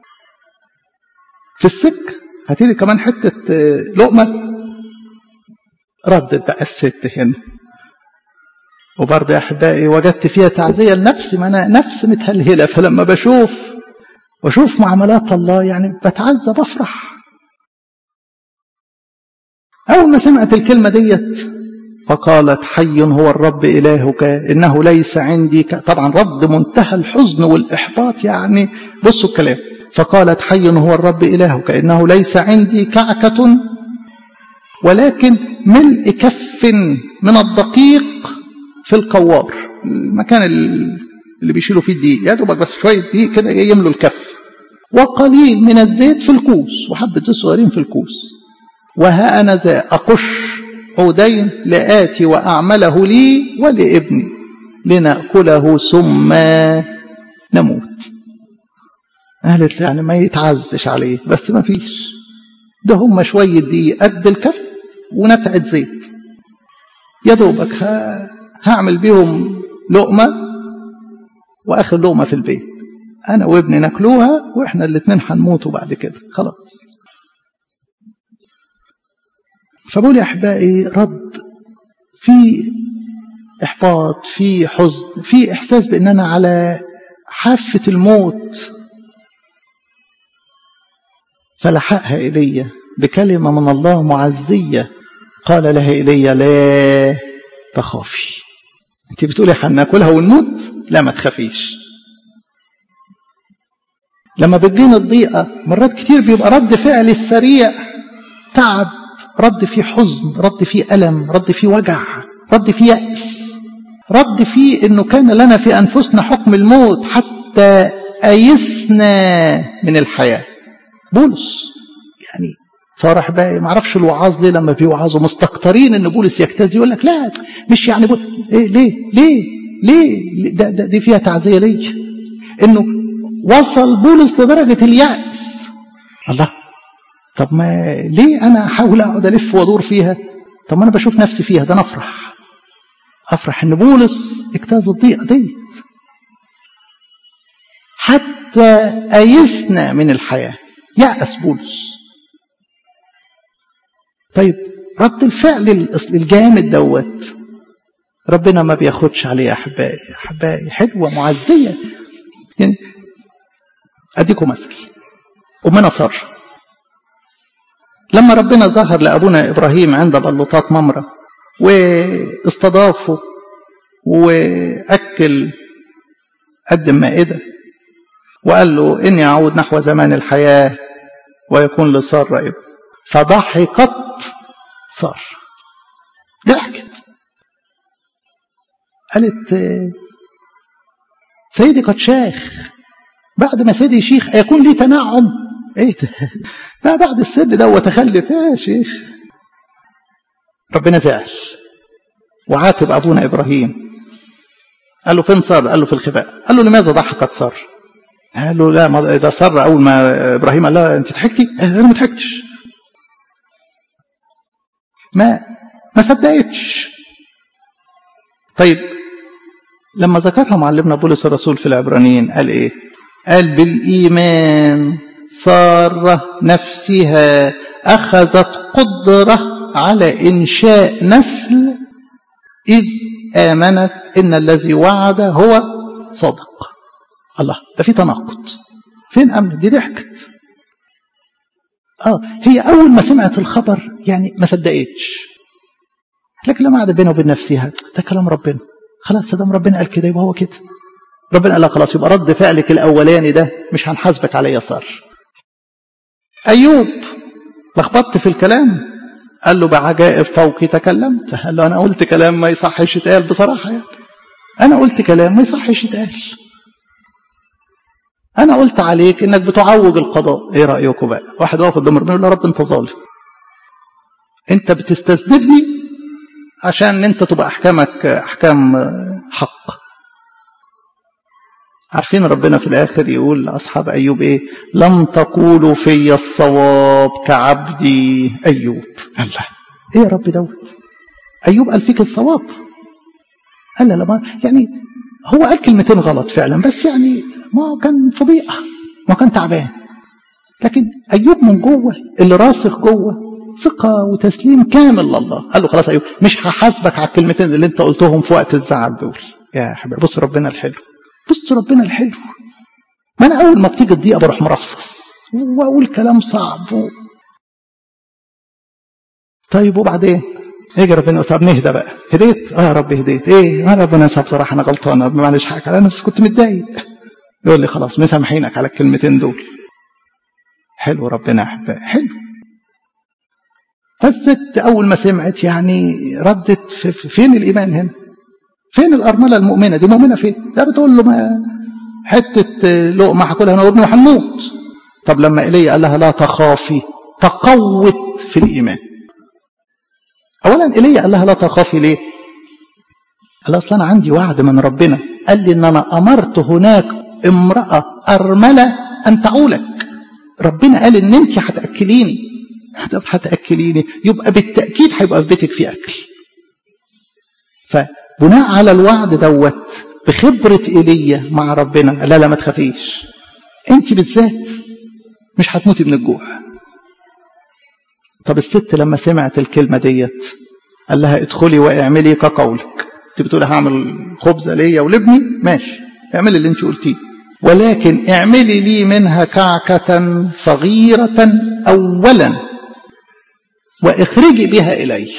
في السك هاتيلي كمان حته لقمه ردت بقى الست هنا وبرضه يا احبائي وجدت فيها تعزيه لنفسي ما انا نفس متهلهله فلما بشوف واشوف معاملات الله يعني بتعزى بفرح اول ما سمعت الكلمه ديت فقالت حي هو الرب إلهك إنه ليس عندي ك... طبعا رد منتهى الحزن والإحباط يعني بصوا الكلام فقالت حي هو الرب إلهك إنه ليس عندي كعكة ولكن ملء كف من الدقيق في القوار المكان اللي بيشيلوا فيه الدقيق يا دوبك بس شوية دقيق كده يملوا الكف وقليل من الزيت في الكوس وحبة زيت صغيرين في الكوس وها أنا ذا أقش عودين لآتي وأعمله لي ولابني لنأكله ثم نموت قالت يعني ما يتعزش عليه بس ما فيش ده هم شوية دي قد الكف ونتعة زيت يا دوبك هعمل بيهم لقمة وآخر لقمة في البيت أنا وابني ناكلوها وإحنا الاتنين هنموتوا بعد كده خلاص فبقول يا احبائي رد في احباط في حزن في احساس بان انا على حافه الموت فلحقها ايليا بكلمه من الله معزيه قال لها ايليا لا تخافي انت بتقولي هناكلها ونموت لا ما تخافيش لما بتجينا الضيقه مرات كتير بيبقى رد فعل السريع تعب رد فيه حزن رد فيه ألم رد فيه وجع رد فيه يأس رد فيه أنه كان لنا في أنفسنا حكم الموت حتى أيسنا من الحياة بولس يعني صارح بقى ما اعرفش الوعاظ ليه لما بيوعظوا مستكترين ان بولس يجتازي يقول لك لا مش يعني بول... إيه ليه ليه ليه ده, ده دي فيها تعزيه ليه انه وصل بولس لدرجه الياس الله طب ما ليه انا احاول اقعد الف وادور فيها طب ما انا بشوف نفسي فيها ده انا افرح افرح ان بولس اجتاز الضيقه ديت حتى ايسنا من الحياه يأس بولس طيب رد الفعل الجامد دوت ربنا ما بياخدش عليه احبائي احبائي حلوه معزيه يعني اديكم مثل امنا ساره لما ربنا ظهر لأبونا إبراهيم عند بلوطات ممرة واستضافه وأكل قدم مائدة وقال له إني أعود نحو زمان الحياة ويكون لسارة ابن فضحكت سارة ضحكت قالت سيدي قد شاخ بعد ما سيدي شيخ يكون لي تنعم ايه ده لا بعد السن ده وتخلف يا شيخ ربنا زعل وعاتب ابونا ابراهيم قال له فين صار قال له في الخباء قال له لماذا ضحكت صار قال له لا ما ده صار اول ما ابراهيم قال لها انت ضحكتي انا ما ضحكتش ما ما صدقتش طيب لما ذكرها معلمنا بولس الرسول في العبرانيين قال ايه قال بالايمان سارة نفسها أخذت قدرة على إنشاء نسل إذ آمنت إن الذي وعد هو صدق الله ده في تناقض فين امن دي ضحكت اه هي اول ما سمعت الخبر يعني ما صدقتش لكن لما قعدت بينها وبين نفسها ده كلام ربنا خلاص ده ربنا قال كده يبقى هو كده ربنا قال لها خلاص يبقى رد فعلك الاولاني ده مش هنحاسبك عليه يسار ايوب لخبطت في الكلام قال له بعجائب فوقي تكلمت قال له انا قلت كلام ما يصحش يتقال بصراحه يعني انا قلت كلام ما يصحش يتقال انا قلت عليك انك بتعوج القضاء ايه رايكم بقى واحد واقف قدام ربنا يقول له رب انت ظالم انت بتستذنبني عشان انت تبقى احكامك احكام حق عارفين ربنا في الاخر يقول لاصحاب ايوب ايه لم تقولوا في الصواب كعبدي ايوب الله ايه يا رب دوت ايوب قال فيك الصواب قال لا ما يعني هو قال كلمتين غلط فعلا بس يعني ما كان فضيحه ما كان تعبان لكن ايوب من جوه اللي راسخ جوه ثقه وتسليم كامل لله قال له خلاص ايوب مش هحاسبك على الكلمتين اللي انت قلتهم في وقت الزعل دول يا حبيبي بص ربنا الحلو بص ربنا الحلو ما انا اول ما بتيجي الضيقه بروح مرفص واقول كلام صعب و... طيب وبعدين يجي ربنا طب نهدى بقى هديت اه يا رب هديت ايه انا ربنا يسامح بصراحه انا غلطان معلش حقك على نفسي كنت متضايق يقول لي خلاص مسامحينك على الكلمتين دول حلو ربنا احبائي حلو فالست اول ما سمعت يعني ردت في فين الايمان هنا فين الارمله المؤمنه دي مؤمنه فين لا بتقول له ما حته لقمه هاكلها انا وابني وهنموت طب لما ايليا قال لها لا تخافي تقوت في الايمان اولا ايليا قال لها لا تخافي ليه قال اصل انا عندي وعد من ربنا قال لي ان انا امرت هناك امراه ارمله ان تعولك ربنا قال ان انت هتاكليني طب هتاكليني يبقى بالتاكيد هيبقى في بيتك في اكل فبناء على الوعد دوت بخبره ايليا مع ربنا لا لا ما تخافيش انت بالذات مش هتموتي من الجوع طب الست لما سمعت الكلمه ديت قال لها ادخلي واعملي كقولك انت بتقولي هعمل خبزه ليا ولابني ماشي اعملي اللي انت قلتيه ولكن اعملي لي منها كعكة صغيرة أولا واخرجي بها إلي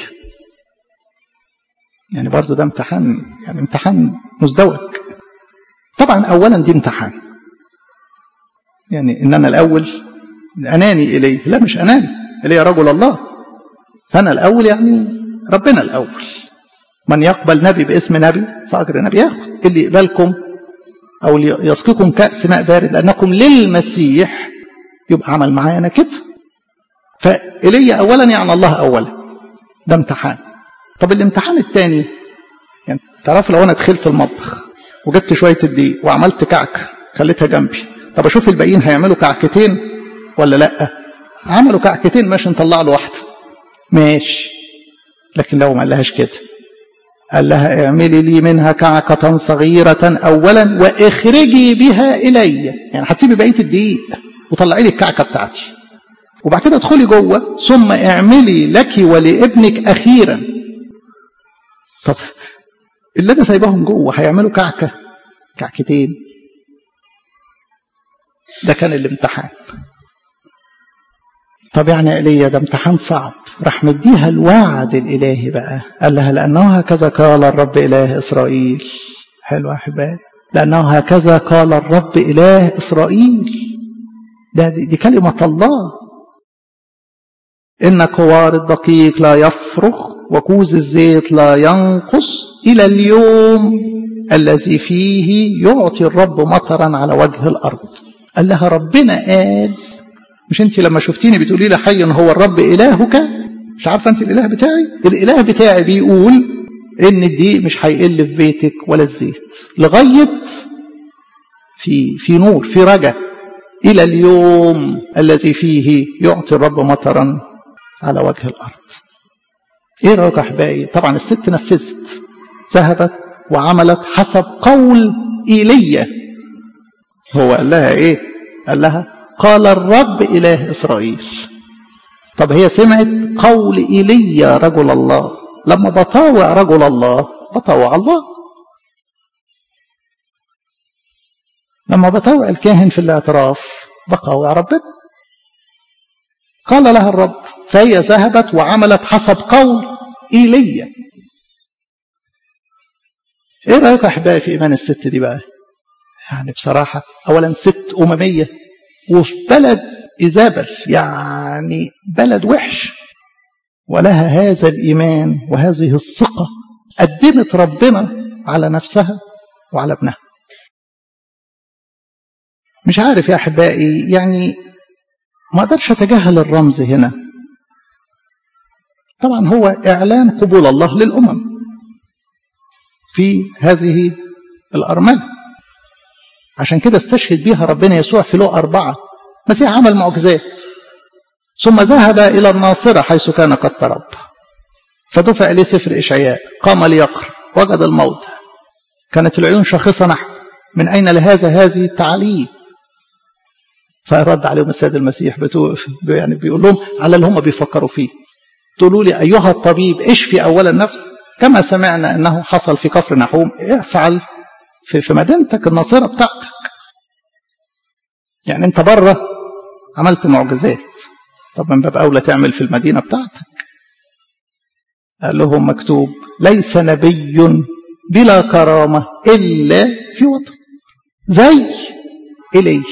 يعني برضو ده امتحان يعني امتحان مزدوج طبعا أولا دي امتحان يعني إن أنا الأول أناني إليه لا مش أناني إليه رجل الله فأنا الأول يعني ربنا الأول من يقبل نبي باسم نبي فأجر نبي ياخد اللي يقبلكم أو يسقيكم كأس ماء بارد لأنكم للمسيح يبقى عمل معايا أنا كده فإلي أولا يعني الله أولا ده امتحان طب الامتحان الثاني يعني تعرفوا لو أنا دخلت المطبخ وجبت شوية الدقيق وعملت كعكة خليتها جنبي طب أشوف الباقيين هيعملوا كعكتين ولا لأ عملوا كعكتين ماشي نطلع له واحدة ماشي لكن لو ما قالهاش كده قال لها اعملي لي منها كعكة صغيرة أولا واخرجي بها إلي يعني هتسيبي بقية الدقيق وطلعي لي الكعكة بتاعتي وبعد كده ادخلي جوه ثم اعملي لك ولابنك أخيرا طب اللي أنا سايباهم جوه هيعملوا كعكة كعكتين ده كان الامتحان طب يعني ايليا ده امتحان صعب راح مديها الوعد الالهي بقى قال لها لانه هكذا قال الرب اله اسرائيل حلو يا احبائي لانه هكذا قال الرب اله اسرائيل ده دي, دي كلمه الله ان كوار الدقيق لا يفرخ وكوز الزيت لا ينقص الى اليوم الذي فيه يعطي الرب مطرا على وجه الارض قال لها ربنا قال مش انت لما شفتيني بتقولي لي حي هو الرب الهك مش عارفه انت الاله بتاعي الاله بتاعي بيقول ان الدقيق مش هيقل في بيتك ولا الزيت لغايه في في نور في رجا الى اليوم الذي فيه يعطي الرب مطرا على وجه الارض ايه رايك يا احبائي طبعا الست نفذت ذهبت وعملت حسب قول ايليا هو قال لها ايه قال لها قال الرب إله إسرائيل طب هي سمعت قول إيليا رجل الله لما بطاوع رجل الله بطاوع الله لما بطوع الكاهن في الاعتراف بقاوع ربنا قال لها الرب فهي ذهبت وعملت حسب قول ايليا ايه رايك يا احبائي في ايمان الست دي بقى يعني بصراحه اولا ست امميه وفي بلد ايزابل يعني بلد وحش ولها هذا الايمان وهذه الثقه قدمت ربنا على نفسها وعلى ابنها مش عارف يا احبائي يعني ما اقدرش اتجاهل الرمز هنا طبعا هو اعلان قبول الله للامم في هذه الارمله عشان كده استشهد بها ربنا يسوع في لو أربعة مسيح عمل معجزات ثم ذهب إلى الناصرة حيث كان قد ترب فدفع إليه سفر إشعياء قام ليقرأ وجد الموضع كانت العيون شاخصة نحو من أين لهذا هذه التعليم فرد عليهم السيد المسيح بتو... يعني بيقول لهم على اللي هم بيفكروا فيه تقولوا لي أيها الطبيب اشفي أولا نفسك كما سمعنا أنه حصل في كفر نحوم افعل في, في مدينتك الناصرة بتاعتك يعني انت بره عملت معجزات طب من باب أولى تعمل في المدينة بتاعتك قال لهم مكتوب ليس نبي بلا كرامة إلا في وطن زي إلي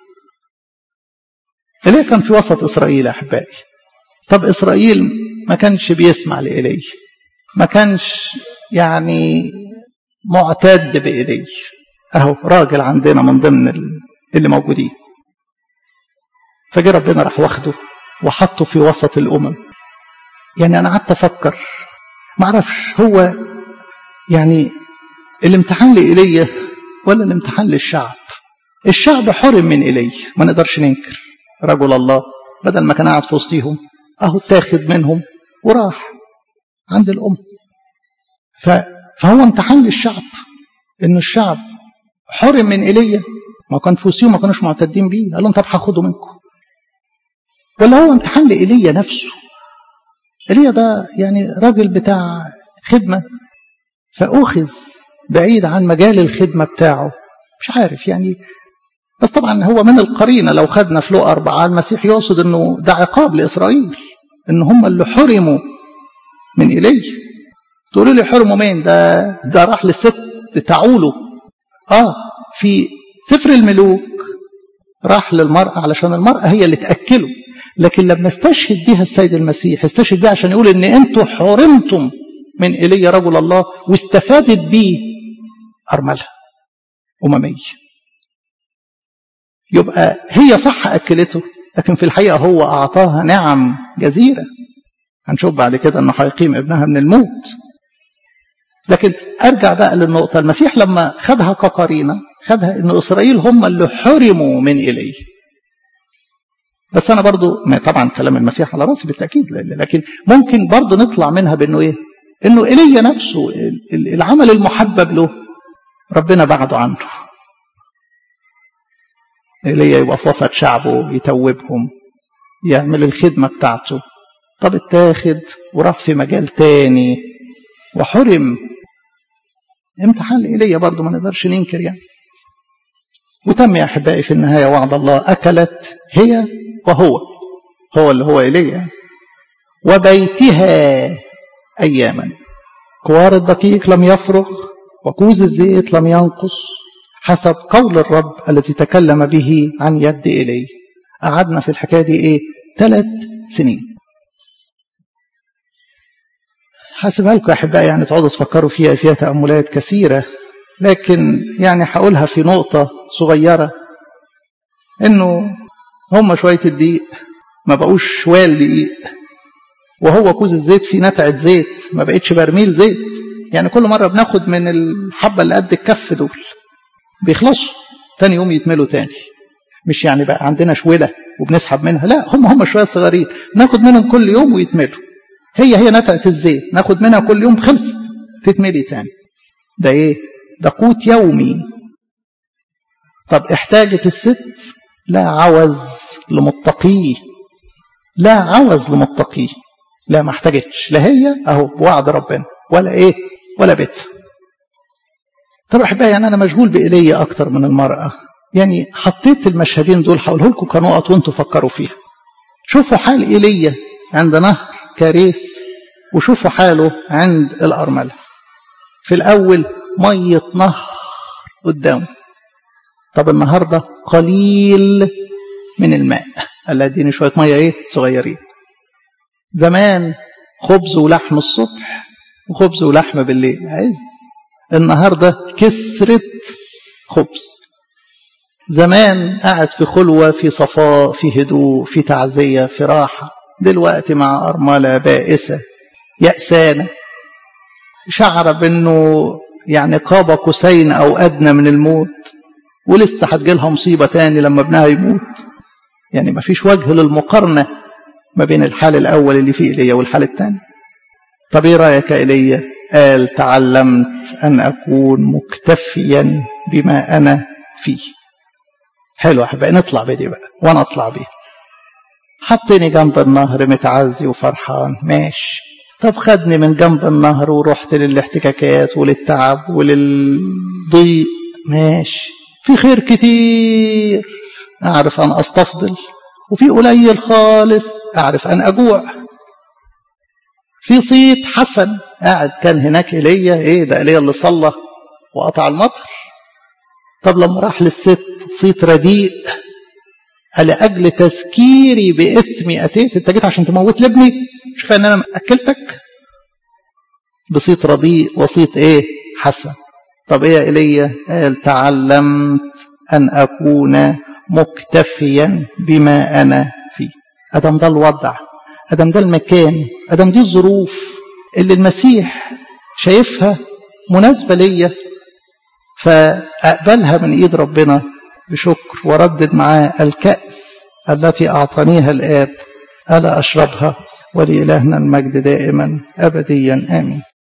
إلي كان في وسط إسرائيل يا أحبائي طب إسرائيل ما كانش بيسمع لإلي ما كانش يعني معتاد بإلي أهو راجل عندنا من ضمن اللي موجودين فجي ربنا راح واخده وحطه في وسط الأمم يعني أنا قعدت أفكر ما أعرفش هو يعني الامتحان لإيليا ولا الامتحان للشعب الشعب حرم من إيليا ما نقدرش ننكر رجل الله بدل ما كان قاعد في وسطيهم أهو اتاخد منهم وراح عند الأم ف... فهو امتحان للشعب إن الشعب حرم من إيليا ما كان في وسطيهم ما كانوش معتدين بيه قال لهم طب هاخده منكم ولا هو امتحان لإيليا نفسه إيليا ده يعني راجل بتاع خدمة فأخذ بعيد عن مجال الخدمة بتاعه مش عارف يعني بس طبعا هو من القرينة لو خدنا في لقى أربعة المسيح يقصد أنه ده عقاب لإسرائيل أن هم اللي حرموا من إلي تقولوا لي حرموا مين ده ده راح للست تعوله آه في سفر الملوك راح للمرأة علشان المرأة هي اللي تأكله لكن لما استشهد بها السيد المسيح استشهد بها عشان يقول ان انتوا حرمتم من ايليا رجل الله واستفادت بيه ارملها امميه يبقى هي صح اكلته لكن في الحقيقه هو اعطاها نعم جزيره هنشوف بعد كده انه هيقيم ابنها من الموت لكن ارجع بقى للنقطه المسيح لما خدها كقرينه خدها ان اسرائيل هم اللي حرموا من ايليا بس انا برضو طبعا كلام المسيح على راسي بالتاكيد لكن ممكن برضو نطلع منها بانه ايه انه ايليا نفسه العمل المحبب له ربنا بعده عنه ايليا يبقى في وسط شعبه يتوبهم يعمل الخدمه بتاعته طب اتاخد وراح في مجال تاني وحرم امتحان ايليا برضو ما نقدرش ننكر يعني وتم يا احبائي في النهايه وعد الله اكلت هي وهو هو اللي هو ايليا وبيتها اياما كوار الدقيق لم يفرغ وكوز الزيت لم ينقص حسب قول الرب الذي تكلم به عن يد إليه قعدنا في الحكاية دي إيه ثلاث سنين حاسبها لكم يا أحبائي يعني تقعدوا تفكروا فيها فيها تأملات كثيرة لكن يعني هقولها في نقطة صغيرة إنه هم شوية الدقيق ما بقوش شوال دقيق وهو كوز الزيت في نتعة زيت ما بقتش برميل زيت يعني كل مرة بناخد من الحبة اللي قد الكف دول بيخلصوا تاني يوم يتملوا تاني مش يعني بقى عندنا شويلة وبنسحب منها لا هم هم شوية صغيرين ناخد منهم كل يوم ويتملوا هي هي نتعة الزيت ناخد منها كل يوم خلصت تتملي تاني ده ايه ده قوت يومي طب احتاجت الست لا عوز لمتقيه لا عوز لمتقيه لا ما احتاجتش لا هي اهو بوعد ربنا ولا ايه ولا بيت طب احبائي يعني انا مشغول بايليا اكتر من المراه يعني حطيت المشهدين دول هقوله لكم كنقط وانتوا فكروا فيها شوفوا حال ايليا عند نهر كاريث وشوفوا حاله عند الأرملة في الأول مية نهر قدامه طب النهاردة قليل من الماء قال اديني شوية مية ايه صغيرين زمان خبز ولحم الصبح وخبز ولحم بالليل عز النهاردة كسرة خبز زمان قعد في خلوة في صفاء في هدوء في تعزية في راحة دلوقتي مع أرملة بائسة يأسانة شعر بأنه يعني قاب قوسين أو أدنى من الموت ولسه هتجيلها مصيبة تاني لما ابنها يموت يعني ما فيش وجه للمقارنة ما بين الحال الأول اللي فيه إيليا والحال الثاني طب إيه رأيك إيليا قال تعلمت أن أكون مكتفيا بما أنا فيه حلو أحبائي نطلع بدي بقى وأنا أطلع بيه حطني جنب النهر متعزي وفرحان ماشي طب خدني من جنب النهر ورحت للاحتكاكات وللتعب وللضيق ماشي في خير كتير أعرف أن أستفضل وفي قليل خالص أعرف أن أجوع في صيت حسن قاعد كان هناك إيليا إيه ده إيليا اللي صلى وقطع المطر طب لما راح للست صيت رديء لأجل تذكيري بإثمي أتيت أنت جيت عشان تموت لابني مش كفاية إن أنا أكلتك بصيت رديء وصيت إيه حسن طب إيه يا إيليا قال تعلمت أن أكون مكتفيا بما أنا فيه أدم ده الوضع أدم ده المكان أدم دي الظروف اللي المسيح شايفها مناسبة ليا فأقبلها من إيد ربنا بشكر وردد معاه الكأس التي أعطانيها الآب ألا أشربها ولإلهنا المجد دائما أبديا آمين